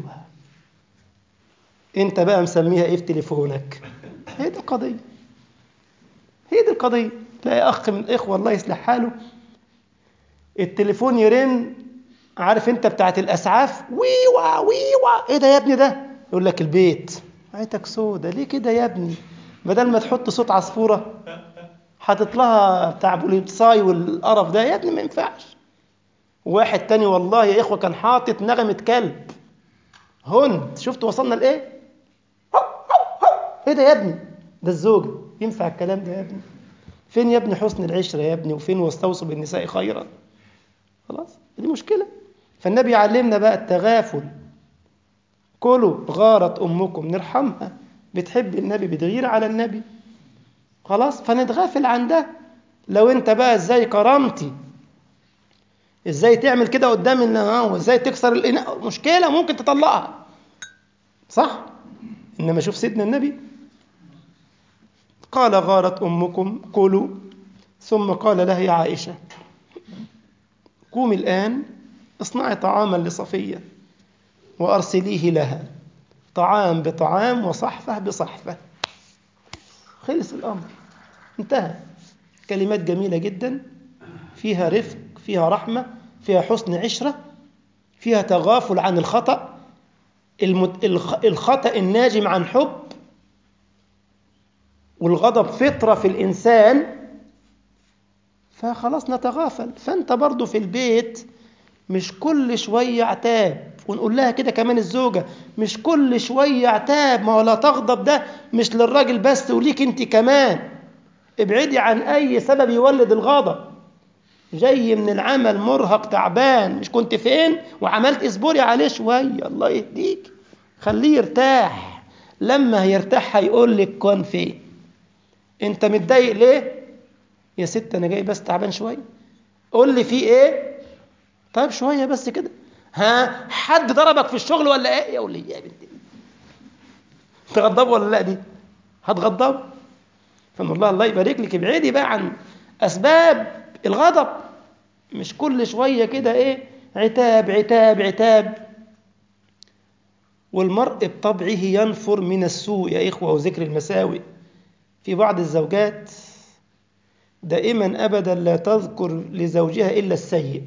S1: انت بقى مسميها ايه في تليفونك هي دي القضيه هي دي القضيه تلاقي اخ من الاخوه الله يصلح حاله التليفون يرن عارف انت بتاعت الاسعاف ويوا ويوا ايه ده يا ابني ده يقول لك البيت عيتك سودة ليه كده يا ابني بدل ما تحط صوت عصفورة حاطط لها بتاع بوليبساي والقرف ده يا ابني ما ينفعش واحد تاني والله يا اخوة كان حاطط نغمة كلب هند شفت وصلنا لايه ايه ده يا ابني ده الزوجة ينفع الكلام ده يا ابني فين يا ابني حسن العشرة يا ابني وفين واستوصوا بالنساء خيرا خلاص دي مشكلة فالنبي يعلمنا بقى التغافل كلوا غارت أمكم نرحمها بتحب النبي بتغير على النبي خلاص فنتغافل عن ده لو انت بقى ازاي كرامتي ازاي تعمل كده قدام النهار وازاي تكسر الاناء مشكلة ممكن تطلقها صح انما شوف سيدنا النبي قال غارت أمكم كلوا ثم قال لها يا عائشة قومي الآن اصنعي طعاما لصفية وأرسليه لها طعام بطعام وصحفة بصحفة خلص الأمر انتهى كلمات جميلة جدا فيها رفق فيها رحمة فيها حسن عشرة فيها تغافل عن الخطأ الخطأ الناجم عن حب والغضب فطرة في الإنسان فخلاص نتغافل فأنت برضو في البيت مش كل شوية عتاب ونقول لها كده كمان الزوجة مش كل شوية عتاب ما ولا تغضب ده مش للراجل بس وليك انت كمان ابعدي عن أي سبب يولد الغضب جاي من العمل مرهق تعبان مش كنت فين وعملت اصبري عليه شوية الله يهديك خليه يرتاح لما هيرتاح هيقول لك كن فين انت متضايق ليه يا ست انا جاي بس تعبان شويه قول لي في ايه طيب شويه بس كده ها حد ضربك في الشغل ولا ايه يقول لي يا بنتي تغضب ولا لا دي هتغضب فان الله الله يبارك لك ابعدي بقى عن اسباب الغضب مش كل شويه كده ايه عتاب عتاب عتاب والمرء بطبعه ينفر من السوء يا إخوة وذكر المساوئ في بعض الزوجات دائما أبدا لا تذكر لزوجها إلا السيء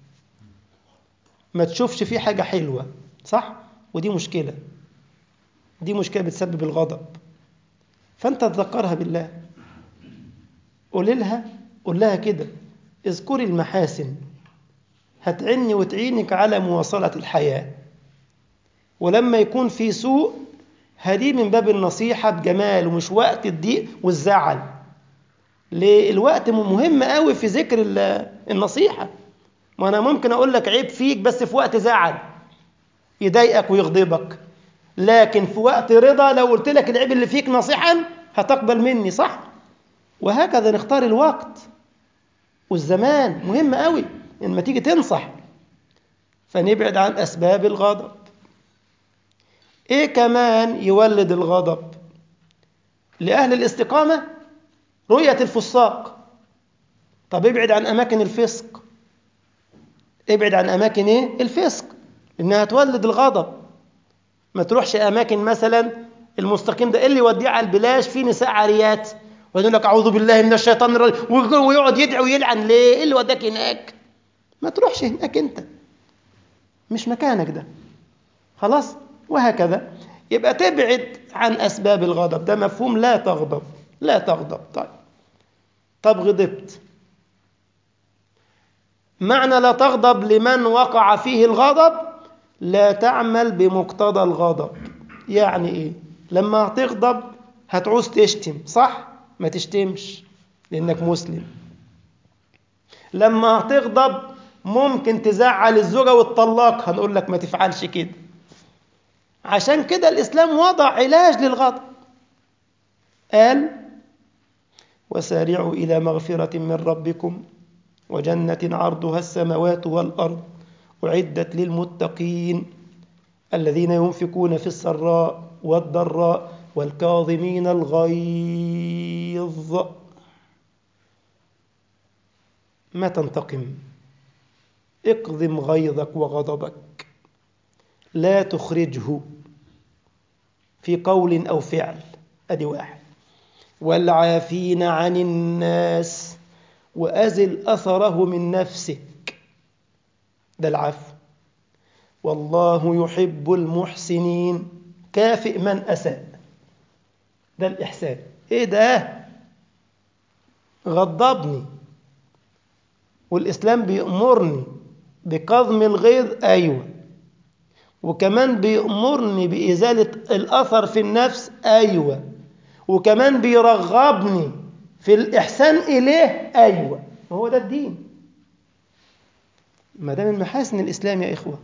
S1: ما تشوفش فيه حاجة حلوة صح؟ ودي مشكلة دي مشكلة بتسبب الغضب فأنت تذكرها بالله قول لها قول لها كده اذكري المحاسن هتعني وتعينك على مواصلة الحياة ولما يكون في سوء هدي من باب النصيحة بجمال ومش وقت الضيق والزعل ليه الوقت مهم قوي في ذكر النصيحة ما أنا ممكن أقول لك عيب فيك بس في وقت زعل يضايقك ويغضبك لكن في وقت رضا لو قلت لك العيب اللي فيك نصيحا هتقبل مني صح وهكذا نختار الوقت والزمان مهم قوي لما تيجي تنصح فنبعد عن أسباب الغضب إيه كمان يولد الغضب لأهل الاستقامة رؤية الفساق طب ابعد عن أماكن الفسق ابعد عن أماكن إيه؟ الفسق إنها تولد الغضب ما تروحش أماكن مثلا المستقيم ده اللي يوديه على البلاش في نساء عاريات ويقول لك أعوذ بالله من الشيطان الرجيم ويقعد يدعي ويلعن ليه؟ إيه اللي وداك هناك؟ ما تروحش هناك أنت مش مكانك ده خلاص وهكذا يبقى تبعد عن أسباب الغضب ده مفهوم لا تغضب لا تغضب طيب طب غضبت معنى لا تغضب لمن وقع فيه الغضب لا تعمل بمقتضى الغضب يعني ايه لما هتغضب هتعوز تشتم صح ما تشتمش لانك مسلم لما هتغضب ممكن تزعل الزوجة وتطلقها هنقول لك ما تفعلش كده عشان كده الإسلام وضع علاج للغضب قال وسارعوا إلى مغفرة من ربكم وجنة عرضها السماوات والأرض أعدت للمتقين الذين ينفقون في السراء والضراء والكاظمين الغيظ ما تنتقم اقضم غيظك وغضبك لا تخرجه في قول أو فعل أدي واحد والعافين عن الناس وأزل أثره من نفسك ده العفو والله يحب المحسنين كافئ من أساء ده الإحسان إيه ده غضبني والإسلام بيأمرني بقضم الغيظ أيوة وكمان بيأمرني بإزالة الأثر في النفس أيوة وكمان بيرغبني في الإحسان إليه أيوة هو ده الدين ما ده من محاسن الإسلام يا إخوة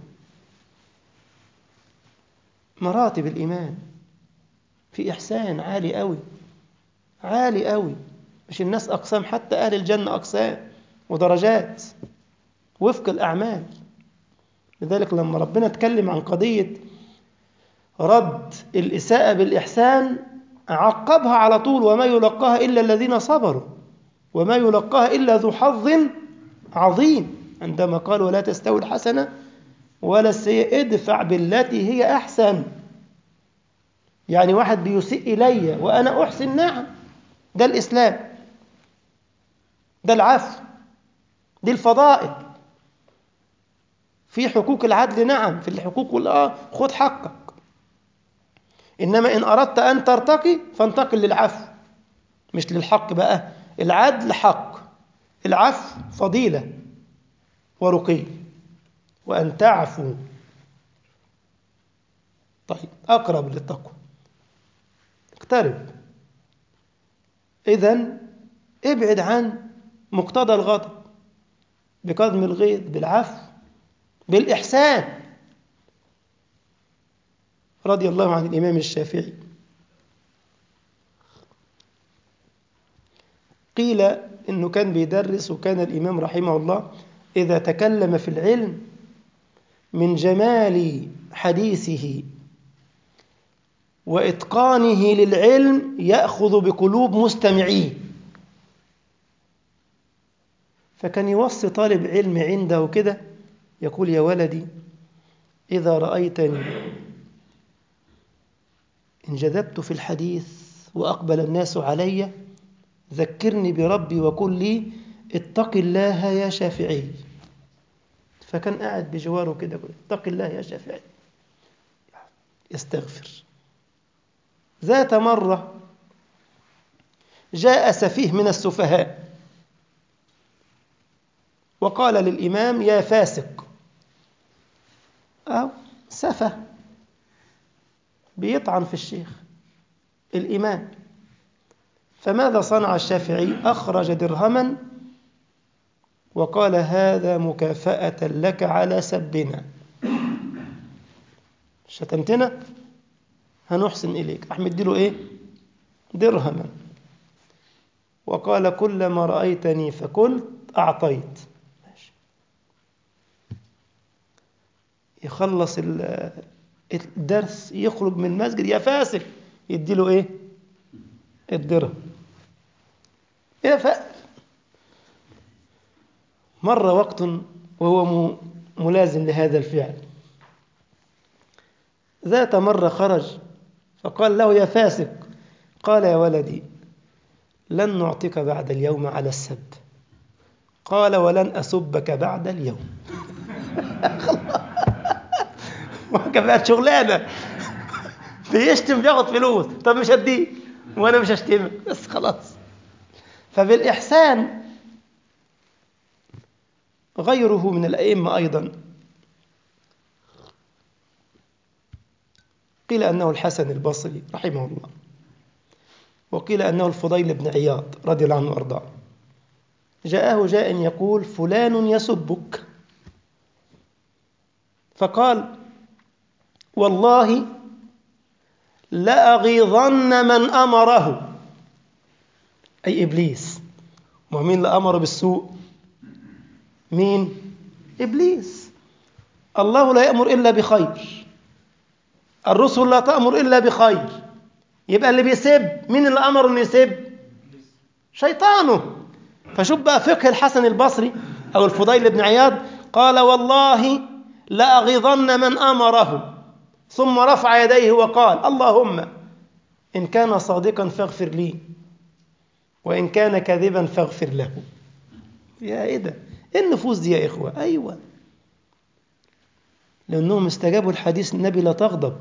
S1: مراتب الإيمان في إحسان عالي قوي عالي قوي مش الناس أقسام حتى أهل الجنة أقسام ودرجات وفق الأعمال لذلك لما ربنا اتكلم عن قضية رد الإساءة بالإحسان عقبها على طول وما يلقاها إلا الذين صبروا وما يلقاها إلا ذو حظ عظيم عندما قال ولا تستوي الحسنة ولا السيئة ادفع بالتي هي أحسن يعني واحد بيسيء إلي وأنا أحسن نعم ده الإسلام ده العفو دي الفضائل في حقوق العدل نعم في الحقوق والآه خذ حقك إنما إن أردت أن ترتقي فانتقل للعفو مش للحق بقى العدل حق العفو فضيلة ورقي وأن تعفو طيب أقرب للتقوى اقترب إذا ابعد عن مقتضى الغضب بكظم الغيظ بالعفو بالإحسان رضي الله عن الإمام الشافعي قيل إنه كان بيدرس وكان الإمام رحمه الله إذا تكلم في العلم من جمال حديثه وإتقانه للعلم يأخذ بقلوب مستمعيه فكان يوصي طالب علم عنده كده يقول يا ولدي إذا رأيتني انجذبت في الحديث وأقبل الناس علي ذكرني بربي وقل لي اتق الله يا شافعي فكان قاعد بجواره كده يقول اتق الله يا شافعي يستغفر ذات مرة جاء سفيه من السفهاء وقال للإمام يا فاسق أو سفه بيطعن في الشيخ الإمام فماذا صنع الشافعي أخرج درهما وقال هذا مكافأة لك على سبنا شتمتنا هنحسن إليك أحمد له إيه درهما وقال كلما رأيتني فقلت أعطيت ماشي. يخلص الدرس يخرج من المسجد يا فاسق يديله إيه الدرهم يا ف مر وقت وهو ملازم لهذا الفعل ذات مرة خرج فقال له يا فاسق قال يا ولدي لن نعطيك بعد اليوم على السب قال ولن أسبك بعد اليوم وكفاءة شغلانة بيشتم بياخد فلوس طب مش هديه وانا مش هشتمك بس خلاص فبالإحسان غيره من الأئمة أيضا قيل أنه الحسن البصري رحمه الله وقيل أنه الفضيل بن عياض رضي الله عنه وأرضاه جاءه جاء يقول فلان يسبك فقال والله لأغيظن من أمره أي إبليس ومين اللي أمره بالسوء مين إبليس الله لا يأمر إلا بخير الرسل لا تأمر إلا بخير يبقى اللي بيسب مين اللي أمر إنه يسب شيطانه فشوف بقى فقه الحسن البصري أو الفضيل بن عياض قال والله لأغيظن من أمره ثم رفع يديه وقال اللهم إن كان صادقا فاغفر لي وإن كان كاذبا فاغفر له يا إيه ده إيه النفوس دي يا إخوة أيوة لأنهم استجابوا الحديث النبي لا تغضب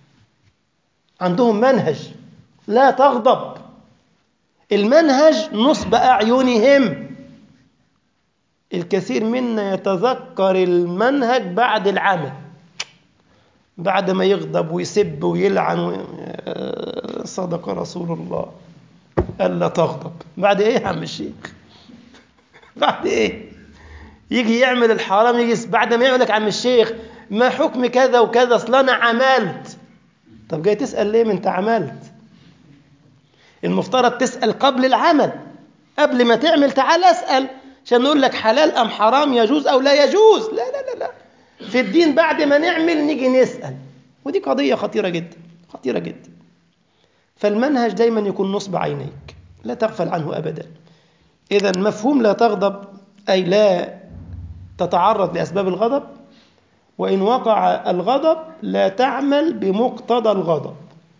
S1: عندهم منهج لا تغضب المنهج نصب أعينهم الكثير منا يتذكر المنهج بعد العمل بعد ما يغضب ويسب ويلعن و... صدق رسول الله ألا تغضب بعد إيه يا عم الشيخ بعد إيه يجي يعمل الحرام يجي بعد ما يعمل لك عم الشيخ ما حكم كذا وكذا اصل انا عملت طب جاي تسال ليه ما انت عملت المفترض تسال قبل العمل قبل ما تعمل تعال اسال عشان نقول لك حلال ام حرام يجوز او لا يجوز لا لا لا لا في الدين بعد ما نعمل نيجي نسال ودي قضيه خطيره جدا خطيره جدا فالمنهج دايما يكون نصب عينيك لا تغفل عنه ابدا اذا مفهوم لا تغضب اي لا تتعرض لاسباب الغضب وإن وقع الغضب لا تعمل بمقتضى الغضب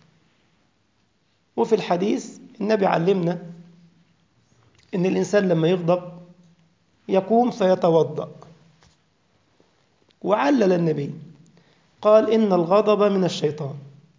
S1: وفي الحديث النبي علمنا إن الإنسان لما يغضب يقوم فيتوضأ وعلل النبي قال إن الغضب من الشيطان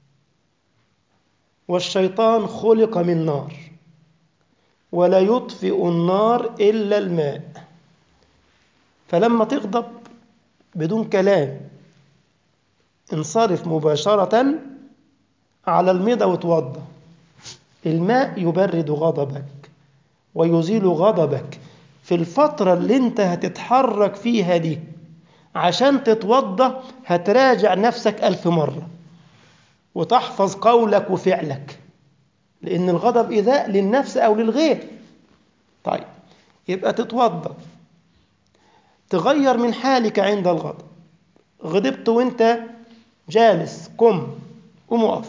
S1: والشيطان خلق من نار ولا يطفئ النار إلا الماء فلما تغضب بدون كلام انصرف مباشرة على الميضة وتوضى الماء يبرد غضبك ويزيل غضبك في الفترة اللي انت هتتحرك فيها دي عشان تتوضى هتراجع نفسك ألف مرة وتحفظ قولك وفعلك لأن الغضب إيذاء للنفس أو للغير طيب يبقى تتوضى تغير من حالك عند الغضب غضبت وانت جالس قم قم وقف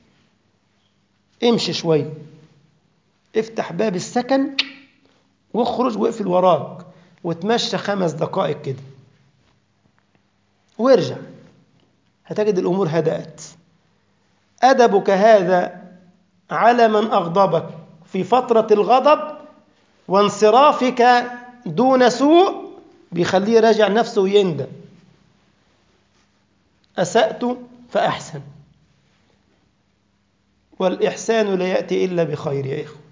S1: امشي شوي افتح باب السكن واخرج واقفل وراك وتمشى خمس دقائق كده وارجع هتجد الامور هدأت ادبك هذا على من أغضبك في فترة الغضب وانصرافك دون سوء بيخليه يراجع نفسه ويندم أسأت فأحسن والإحسان لا يأتي إلا بخير يا إخوة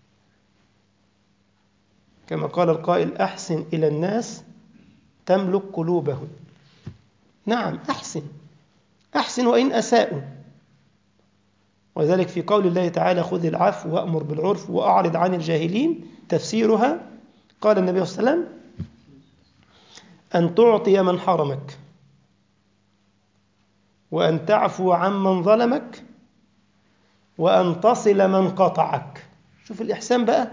S1: كما قال القائل أحسن إلى الناس تملك قلوبهم نعم أحسن أحسن وإن أساءوا وذلك في قول الله تعالى خذ العفو وأمر بالعرف وأعرض عن الجاهلين تفسيرها قال النبي صلى الله عليه وسلم أن تعطي من حرمك وأن تعفو عمن ظلمك وأن تصل من قطعك شوف الإحسان بقى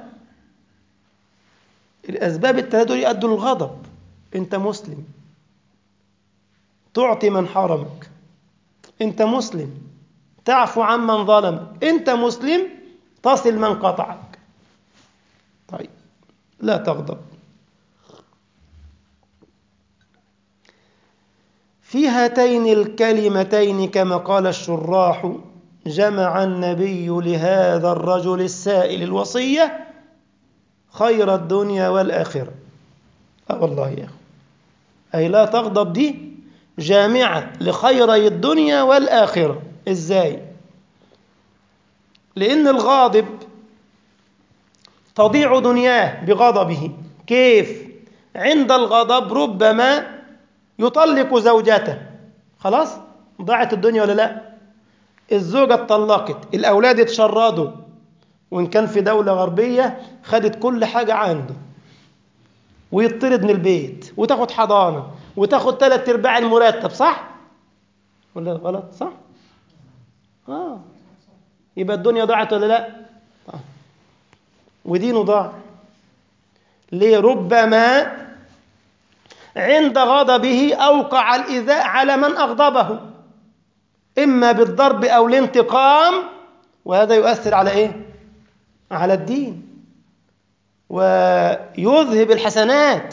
S1: الأسباب التلاتة دول يؤدوا للغضب أنت مسلم تعطي من حرمك أنت مسلم تعفو عمن ظلمك أنت مسلم تصل من قطعك طيب لا تغضب في هاتين الكلمتين كما قال الشراح جمع النبي لهذا الرجل السائل الوصية خير الدنيا والآخرة أه والله يا أخي أي لا تغضب دي جامعة لخيري الدنيا والآخرة إزاي لأن الغاضب تضيع دنياه بغضبه كيف عند الغضب ربما يطلق زوجته خلاص ضاعت الدنيا ولا لا الزوجة اتطلقت الأولاد اتشردوا وإن كان في دولة غربية خدت كل حاجة عنده ويطرد من البيت وتاخد حضانة وتاخد ثلاث ارباع المرتب صح ولا غلط صح اه يبقى الدنيا ضاعت ولا لا آه. ودينه ضاع ليه ربما عند غضبه أوقع الإيذاء على من أغضبه إما بالضرب أو الانتقام وهذا يؤثر على إيه؟ على الدين ويذهب الحسنات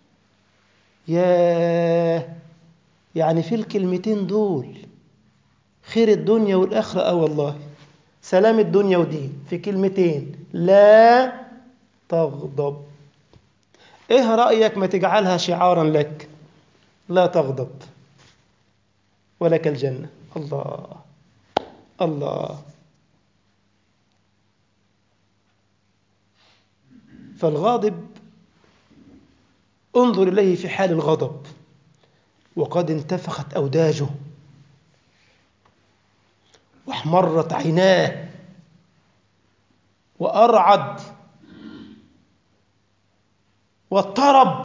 S1: يا يعني في الكلمتين دول خير الدنيا والآخرة أه والله سلام الدنيا ودين في كلمتين لا تغضب ايه رأيك ما تجعلها شعارا لك لا تغضب ولك الجنة الله الله فالغاضب انظر إليه في حال الغضب وقد انتفخت أوداجه واحمرت عيناه وأرعد واضطرب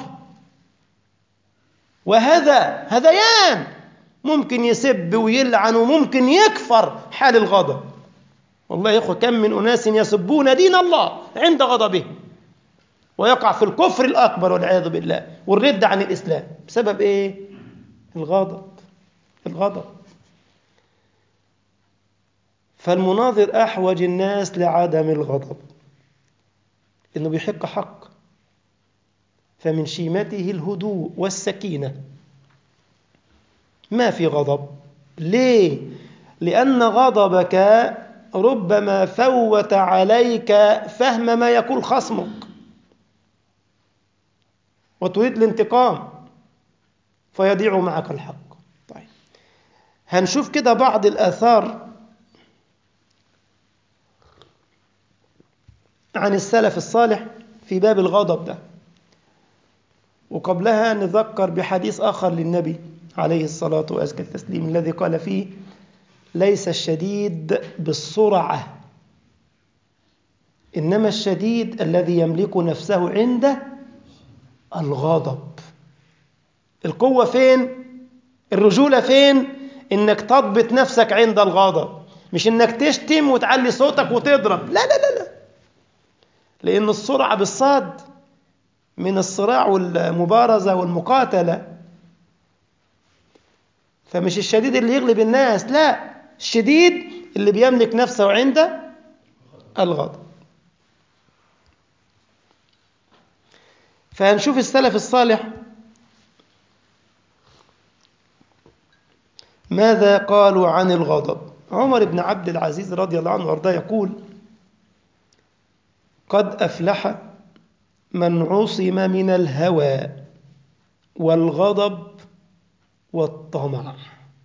S1: وهذا هذيان ممكن يسب ويلعن وممكن يكفر حال الغضب والله يا اخوه كم من اناس يسبون دين الله عند غضبهم ويقع في الكفر الاكبر والعياذ بالله والرد عن الاسلام بسبب ايه الغضب الغضب فالمناظر احوج الناس لعدم الغضب انه بيحق حق فمن شيمته الهدوء والسكينة ما في غضب ليه؟ لأن غضبك ربما فوت عليك فهم ما يقول خصمك وتريد الانتقام فيضيع معك الحق طيب هنشوف كده بعض الآثار عن السلف الصالح في باب الغضب ده وقبلها نذكر بحديث آخر للنبي عليه الصلاة وأزكى التسليم الذي قال فيه ليس الشديد بالسرعة إنما الشديد الذي يملك نفسه عند الغضب القوة فين؟ الرجولة فين؟ إنك تضبط نفسك عند الغضب مش إنك تشتم وتعلي صوتك وتضرب لا لا لا لا لأن السرعة بالصاد من الصراع والمبارزة والمقاتلة فمش الشديد اللي يغلب الناس لا الشديد اللي بيملك نفسه عند الغضب فهنشوف السلف الصالح ماذا قالوا عن الغضب عمر بن عبد العزيز رضي الله عنه وارضاه يقول قد أفلح من عصم من الهوى والغضب والطمع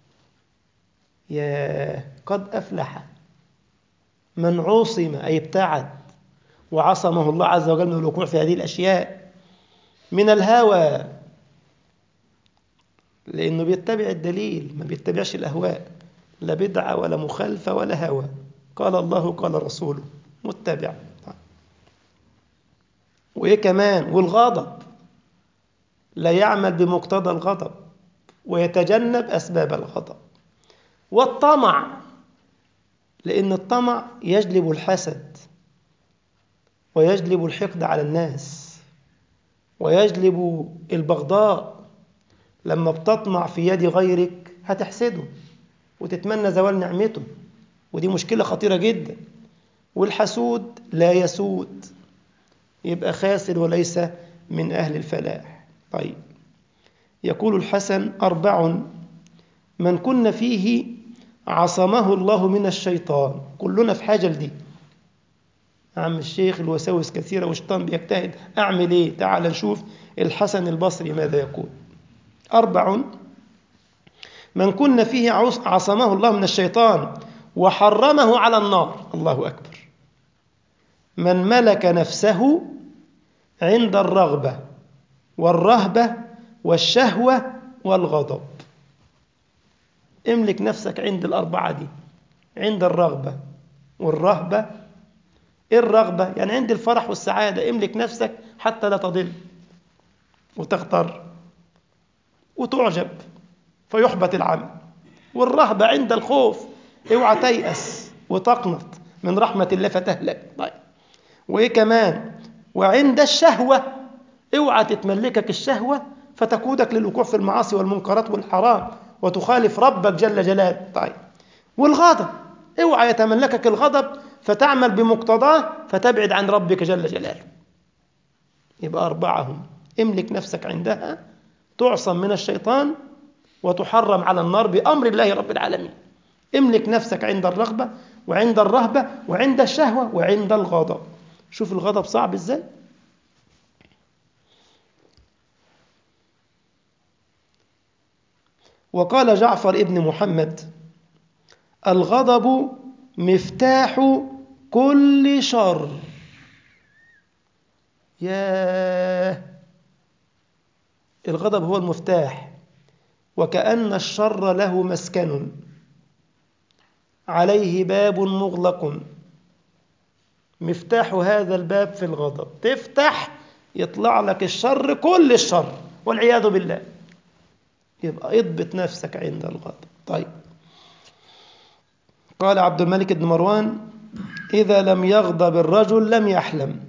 S1: يا قد أفلح من عصم أي ابتعد وعصمه الله عز وجل من الوقوع في هذه الأشياء من الهوى لأنه بيتبع الدليل ما بيتبعش الأهواء لا بدعة ولا مخالفة ولا هوى قال الله قال رسوله متبع وإيه كمان والغضب لا يعمل بمقتضى الغضب ويتجنب أسباب الغضب والطمع لأن الطمع يجلب الحسد ويجلب الحقد على الناس ويجلب البغضاء لما بتطمع في يد غيرك هتحسده وتتمنى زوال نعمته ودي مشكلة خطيرة جدا والحسود لا يسود يبقى خاسر وليس من أهل الفلاح طيب يقول الحسن أربع من كن فيه عصمه الله من الشيطان كلنا في حاجة لدي عم الشيخ الوساوس كثيرة والشيطان بيجتهد أعمل إيه تعال نشوف الحسن البصري ماذا يقول أربع من كن فيه عصمه الله من الشيطان وحرمه على النار الله أكبر من ملك نفسه عند الرغبة والرهبة والشهوة والغضب املك نفسك عند الأربعة دي عند الرغبة والرهبة إيه الرغبة؟ يعني عند الفرح والسعادة املك نفسك حتى لا تضل وتغتر وتعجب فيحبط العمل والرهبة عند الخوف اوعى تيأس وتقنط من رحمة الله فتهلك طيب وإيه كمان وعند الشهوة اوعى تتملكك الشهوة فتقودك للوقوع في المعاصي والمنكرات والحرام وتخالف ربك جل جلاله طيب والغضب اوعى يتملكك الغضب فتعمل بمقتضاه فتبعد عن ربك جل جلاله يبقى أربعهم املك نفسك عندها تعصم من الشيطان وتحرم على النار بأمر الله رب العالمين املك نفسك عند الرغبة وعند الرهبة وعند الشهوة وعند الغضب شوف الغضب صعب ازاي وقال جعفر ابن محمد الغضب مفتاح كل شر ياه الغضب هو المفتاح وكأن الشر له مسكن عليه باب مغلق مفتاح هذا الباب في الغضب تفتح يطلع لك الشر كل الشر والعياذ بالله يبقى اضبط نفسك عند الغضب طيب قال عبد الملك بن مروان إذا لم يغضب الرجل لم يحلم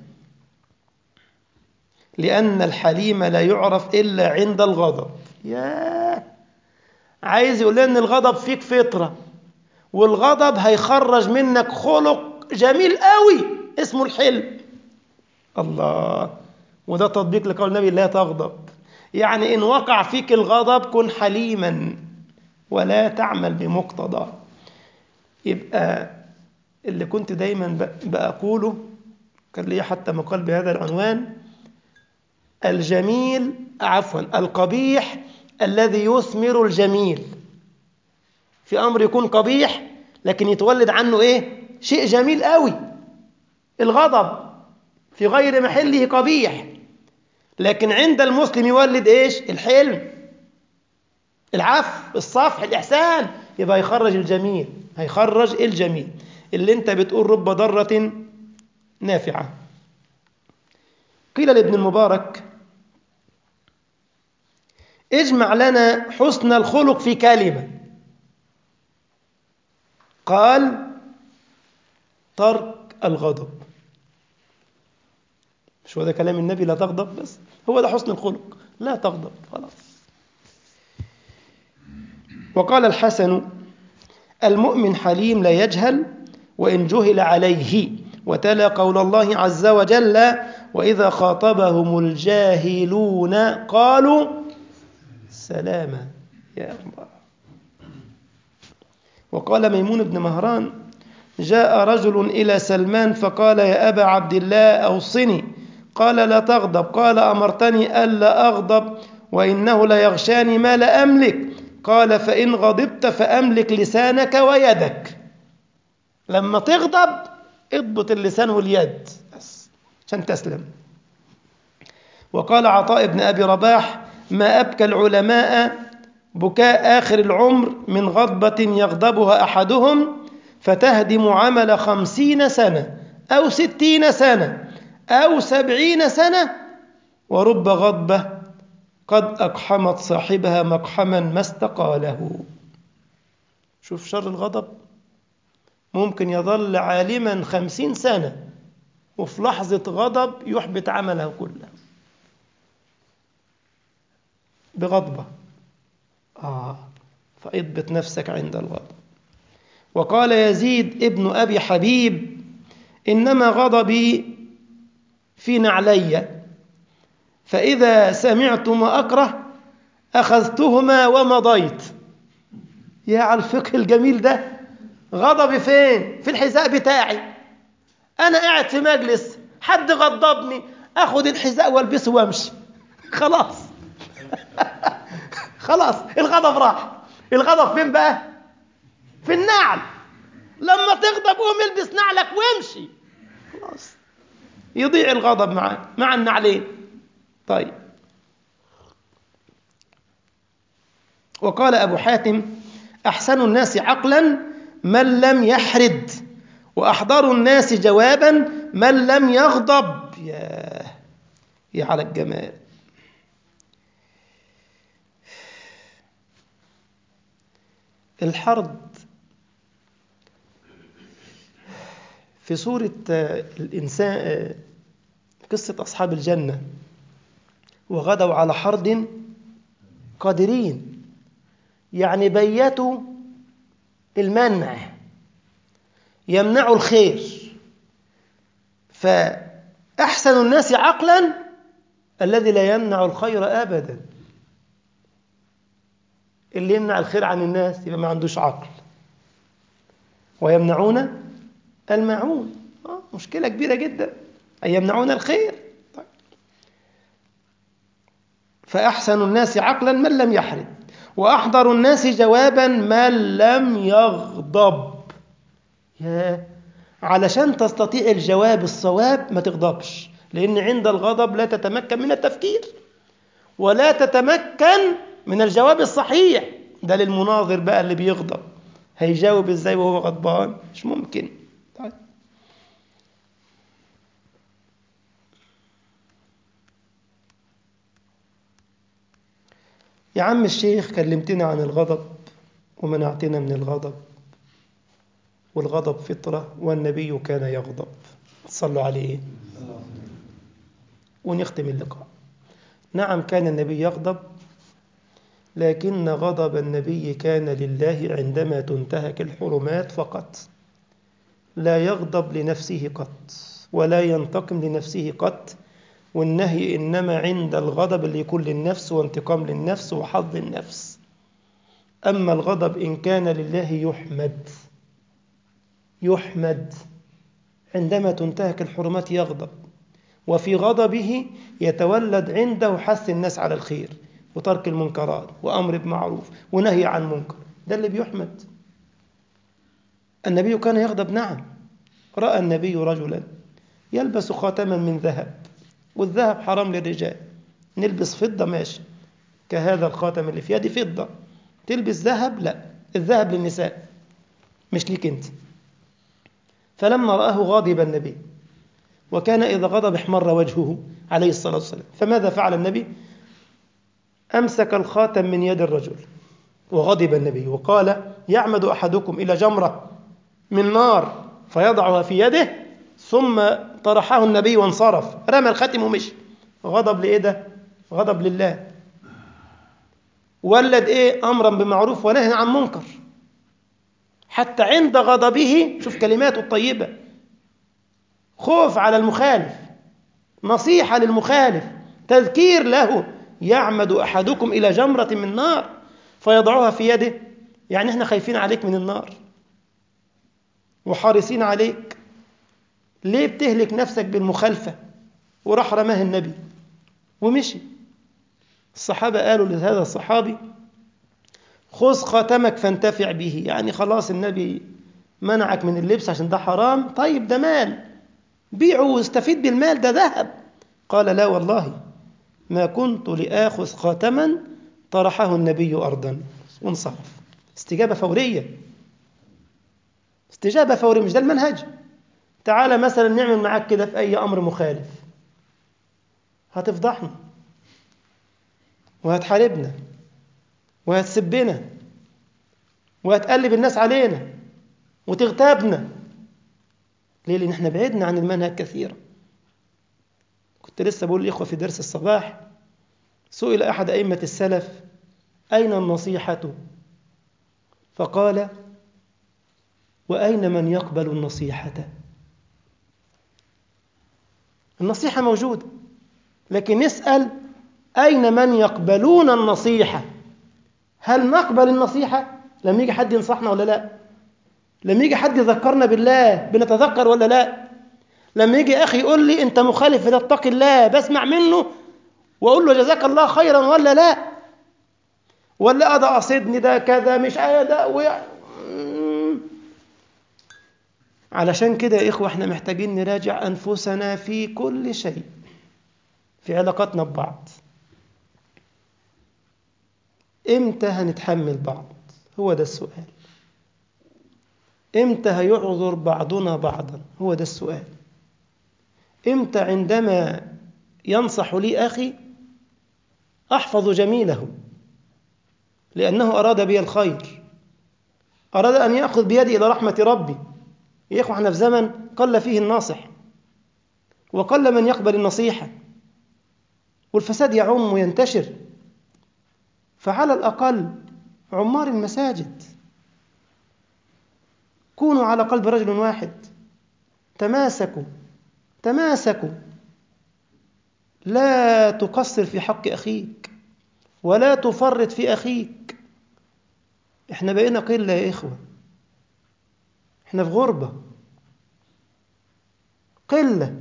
S1: لأن الحليم لا يعرف إلا عند الغضب ياه عايز يقول لنا الغضب فيك فطرة والغضب هيخرج منك خلق جميل قوي اسمه الحلم الله وده تطبيق لقول النبي لا تغضب يعني إن وقع فيك الغضب كن حليما ولا تعمل بمقتضى يبقى اللي كنت دايما بقوله كان لي حتى مقال بهذا العنوان الجميل عفوا القبيح الذي يثمر الجميل في أمر يكون قبيح لكن يتولد عنه إيه شيء جميل قوي الغضب في غير محله قبيح لكن عند المسلم يولد إيش الحلم العفو الصفح الإحسان يبقى يخرج الجميل هيخرج الجميل اللي انت بتقول رب ضرة نافعة قيل لابن المبارك اجمع لنا حسن الخلق في كلمة قال ترك الغضب مش هو ده كلام النبي لا تغضب بس هو ده حسن الخلق لا تغضب خلاص وقال الحسن المؤمن حليم لا يجهل وإن جهل عليه وتلا قول الله عز وجل وإذا خاطبهم الجاهلون قالوا سلاما يا الله وقال ميمون بن مهران جاء رجل إلى سلمان فقال يا أبا عبد الله أوصني قال لا تغضب قال أمرتني ألا أغضب وإنه ليغشاني ما لا أملك قال فإن غضبت فأملك لسانك ويدك لما تغضب اضبط اللسان واليد بس عشان تسلم وقال عطاء بن أبي رباح ما أبكى العلماء بكاء آخر العمر من غضبة يغضبها أحدهم فتهدم عمل خمسين سنة أو ستين سنة أو سبعين سنة ورب غضبة قد أقحمت صاحبها مقحما ما استقاله شوف شر الغضب ممكن يظل عالما خمسين سنة وفي لحظة غضب يحبط عمله كله بغضبة آه فاضبط نفسك عند الغضب وقال يزيد ابن أبي حبيب إنما غضبي في نعلي فإذا سمعت ما أكره أخذتهما ومضيت يا على الفقه الجميل ده غضبي فين في الحذاء بتاعي أنا قاعد في مجلس حد غضبني أخذ الحذاء والبسه وامشي خلاص خلاص الغضب راح الغضب فين بقى في النعل لما تغضب قوم البس نعلك وامشي خلاص يضيع الغضب مع مع النعلين طيب وقال أبو حاتم أحسن الناس عقلا من لم يحرد وأحضر الناس جوابا من لم يغضب يا يا على الجمال الحرد في سورة الإنسان قصة أصحاب الجنة وغدوا على حرد قادرين يعني بيتوا المنع يمنعوا الخير فأحسن الناس عقلا الذي لا يمنع الخير أبدا اللي يمنع الخير عن الناس يبقى ما عندوش عقل ويمنعون الماعون آه مشكلة كبيرة جدا أي يمنعون الخير طيب. فأحسن الناس عقلا من لم يحرد وأحضر الناس جوابا من لم يغضب يا علشان تستطيع الجواب الصواب ما تغضبش لأن عند الغضب لا تتمكن من التفكير ولا تتمكن من الجواب الصحيح ده للمناظر بقى اللي بيغضب هيجاوب ازاي وهو غضبان مش ممكن طيب. يا عم الشيخ كلمتنا عن الغضب ومنعتنا من الغضب والغضب فطرة والنبي كان يغضب صلوا عليه ونختم اللقاء نعم كان النبي يغضب لكن غضب النبي كان لله عندما تنتهك الحرمات فقط لا يغضب لنفسه قط ولا ينتقم لنفسه قط والنهي إنما عند الغضب اللي يكون للنفس وانتقام للنفس وحظ النفس أما الغضب إن كان لله يحمد يحمد عندما تنتهك الحرمات يغضب وفي غضبه يتولد عنده حث الناس على الخير وترك المنكرات وأمر بمعروف ونهي عن منكر ده اللي بيحمد النبي كان يغضب نعم رأى النبي رجلا يلبس خاتما من ذهب والذهب حرام للرجال نلبس فضة ماشي كهذا الخاتم اللي في يدي فضة تلبس ذهب لا الذهب للنساء مش ليك انت فلما رآه غاضب النبي وكان إذا غضب احمر وجهه عليه الصلاة والسلام فماذا فعل النبي أمسك الخاتم من يد الرجل وغضب النبي وقال يعمد أحدكم إلى جمرة من نار فيضعها في يده ثم طرحه النبي وانصرف رمى الخاتم ومشي غضب لإيه ده غضب لله ولد إيه أمرا بمعروف ونهي عن منكر حتى عند غضبه شوف كلماته الطيبة خوف على المخالف نصيحة للمخالف تذكير له يعمد أحدكم إلى جمرة من نار فيضعها في يده يعني احنا خايفين عليك من النار وحريصين عليك ليه بتهلك نفسك بالمخالفة وراح رماه النبي ومشي الصحابة قالوا لهذا الصحابي خذ خاتمك فانتفع به يعني خلاص النبي منعك من اللبس عشان ده حرام طيب ده مال بيعه واستفيد بالمال ده ذهب قال لا والله ما كنت لآخذ خاتما طرحه النبي أرضا وانصرف استجابة فورية استجابة فورية مش ده المنهج تعالى مثلا نعمل معاك كده في أي أمر مخالف هتفضحنا وهتحاربنا وهتسبنا وهتقلب الناس علينا وتغتابنا ليه لأن احنا بعدنا عن المنهج كثيرا كنت لسه بقول الإخوة في درس الصباح سئل أحد أئمة السلف أين النصيحة فقال وأين من يقبل النصيحة النصيحة موجودة لكن نسأل أين من يقبلون النصيحة هل نقبل النصيحة لما يجي حد ينصحنا ولا لا لما يجي حد يذكرنا بالله بنتذكر ولا لا لما يجي أخي يقول لي أنت مخالف ده اتق الله بسمع منه وأقول له جزاك الله خيرا ولا لا ولا ده قصدني ده كذا مش ده ويع... علشان كده يا إخوة احنا محتاجين نراجع أنفسنا في كل شيء في علاقاتنا ببعض امتى هنتحمل بعض هو ده السؤال امتى هيعذر بعضنا بعضا هو ده السؤال امتى عندما ينصح لي أخي أحفظ جميله لأنه أراد بي الخير أراد أن يأخذ بيدي إلى رحمة ربي يا إخوة احنا في زمن قل فيه الناصح وقل من يقبل النصيحة والفساد يعم وينتشر فعلى الأقل عمار المساجد كونوا على قلب رجل واحد تماسكوا تماسكوا لا تقصر في حق أخيك ولا تفرط في أخيك احنا بقينا قلة يا إخوة احنا في غربة قلة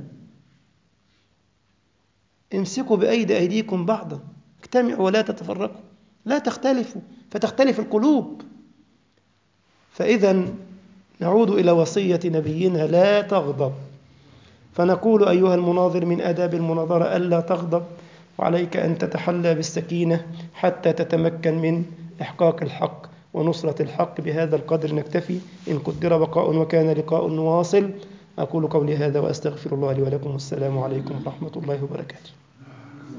S1: امسكوا بأيدي أيديكم بعضا اجتمعوا ولا تتفرقوا لا تختلفوا فتختلف القلوب فإذا نعود إلى وصية نبينا لا تغضب فنقول أيها المناظر من آداب المناظرة ألا تغضب وعليك أن تتحلى بالسكينة حتى تتمكن من إحقاق الحق ونصرة الحق بهذا القدر نكتفي إن قدر بقاء وكان لقاء نواصل أقول قولي هذا وأستغفر الله لي ولكم والسلام عليكم ورحمة الله وبركاته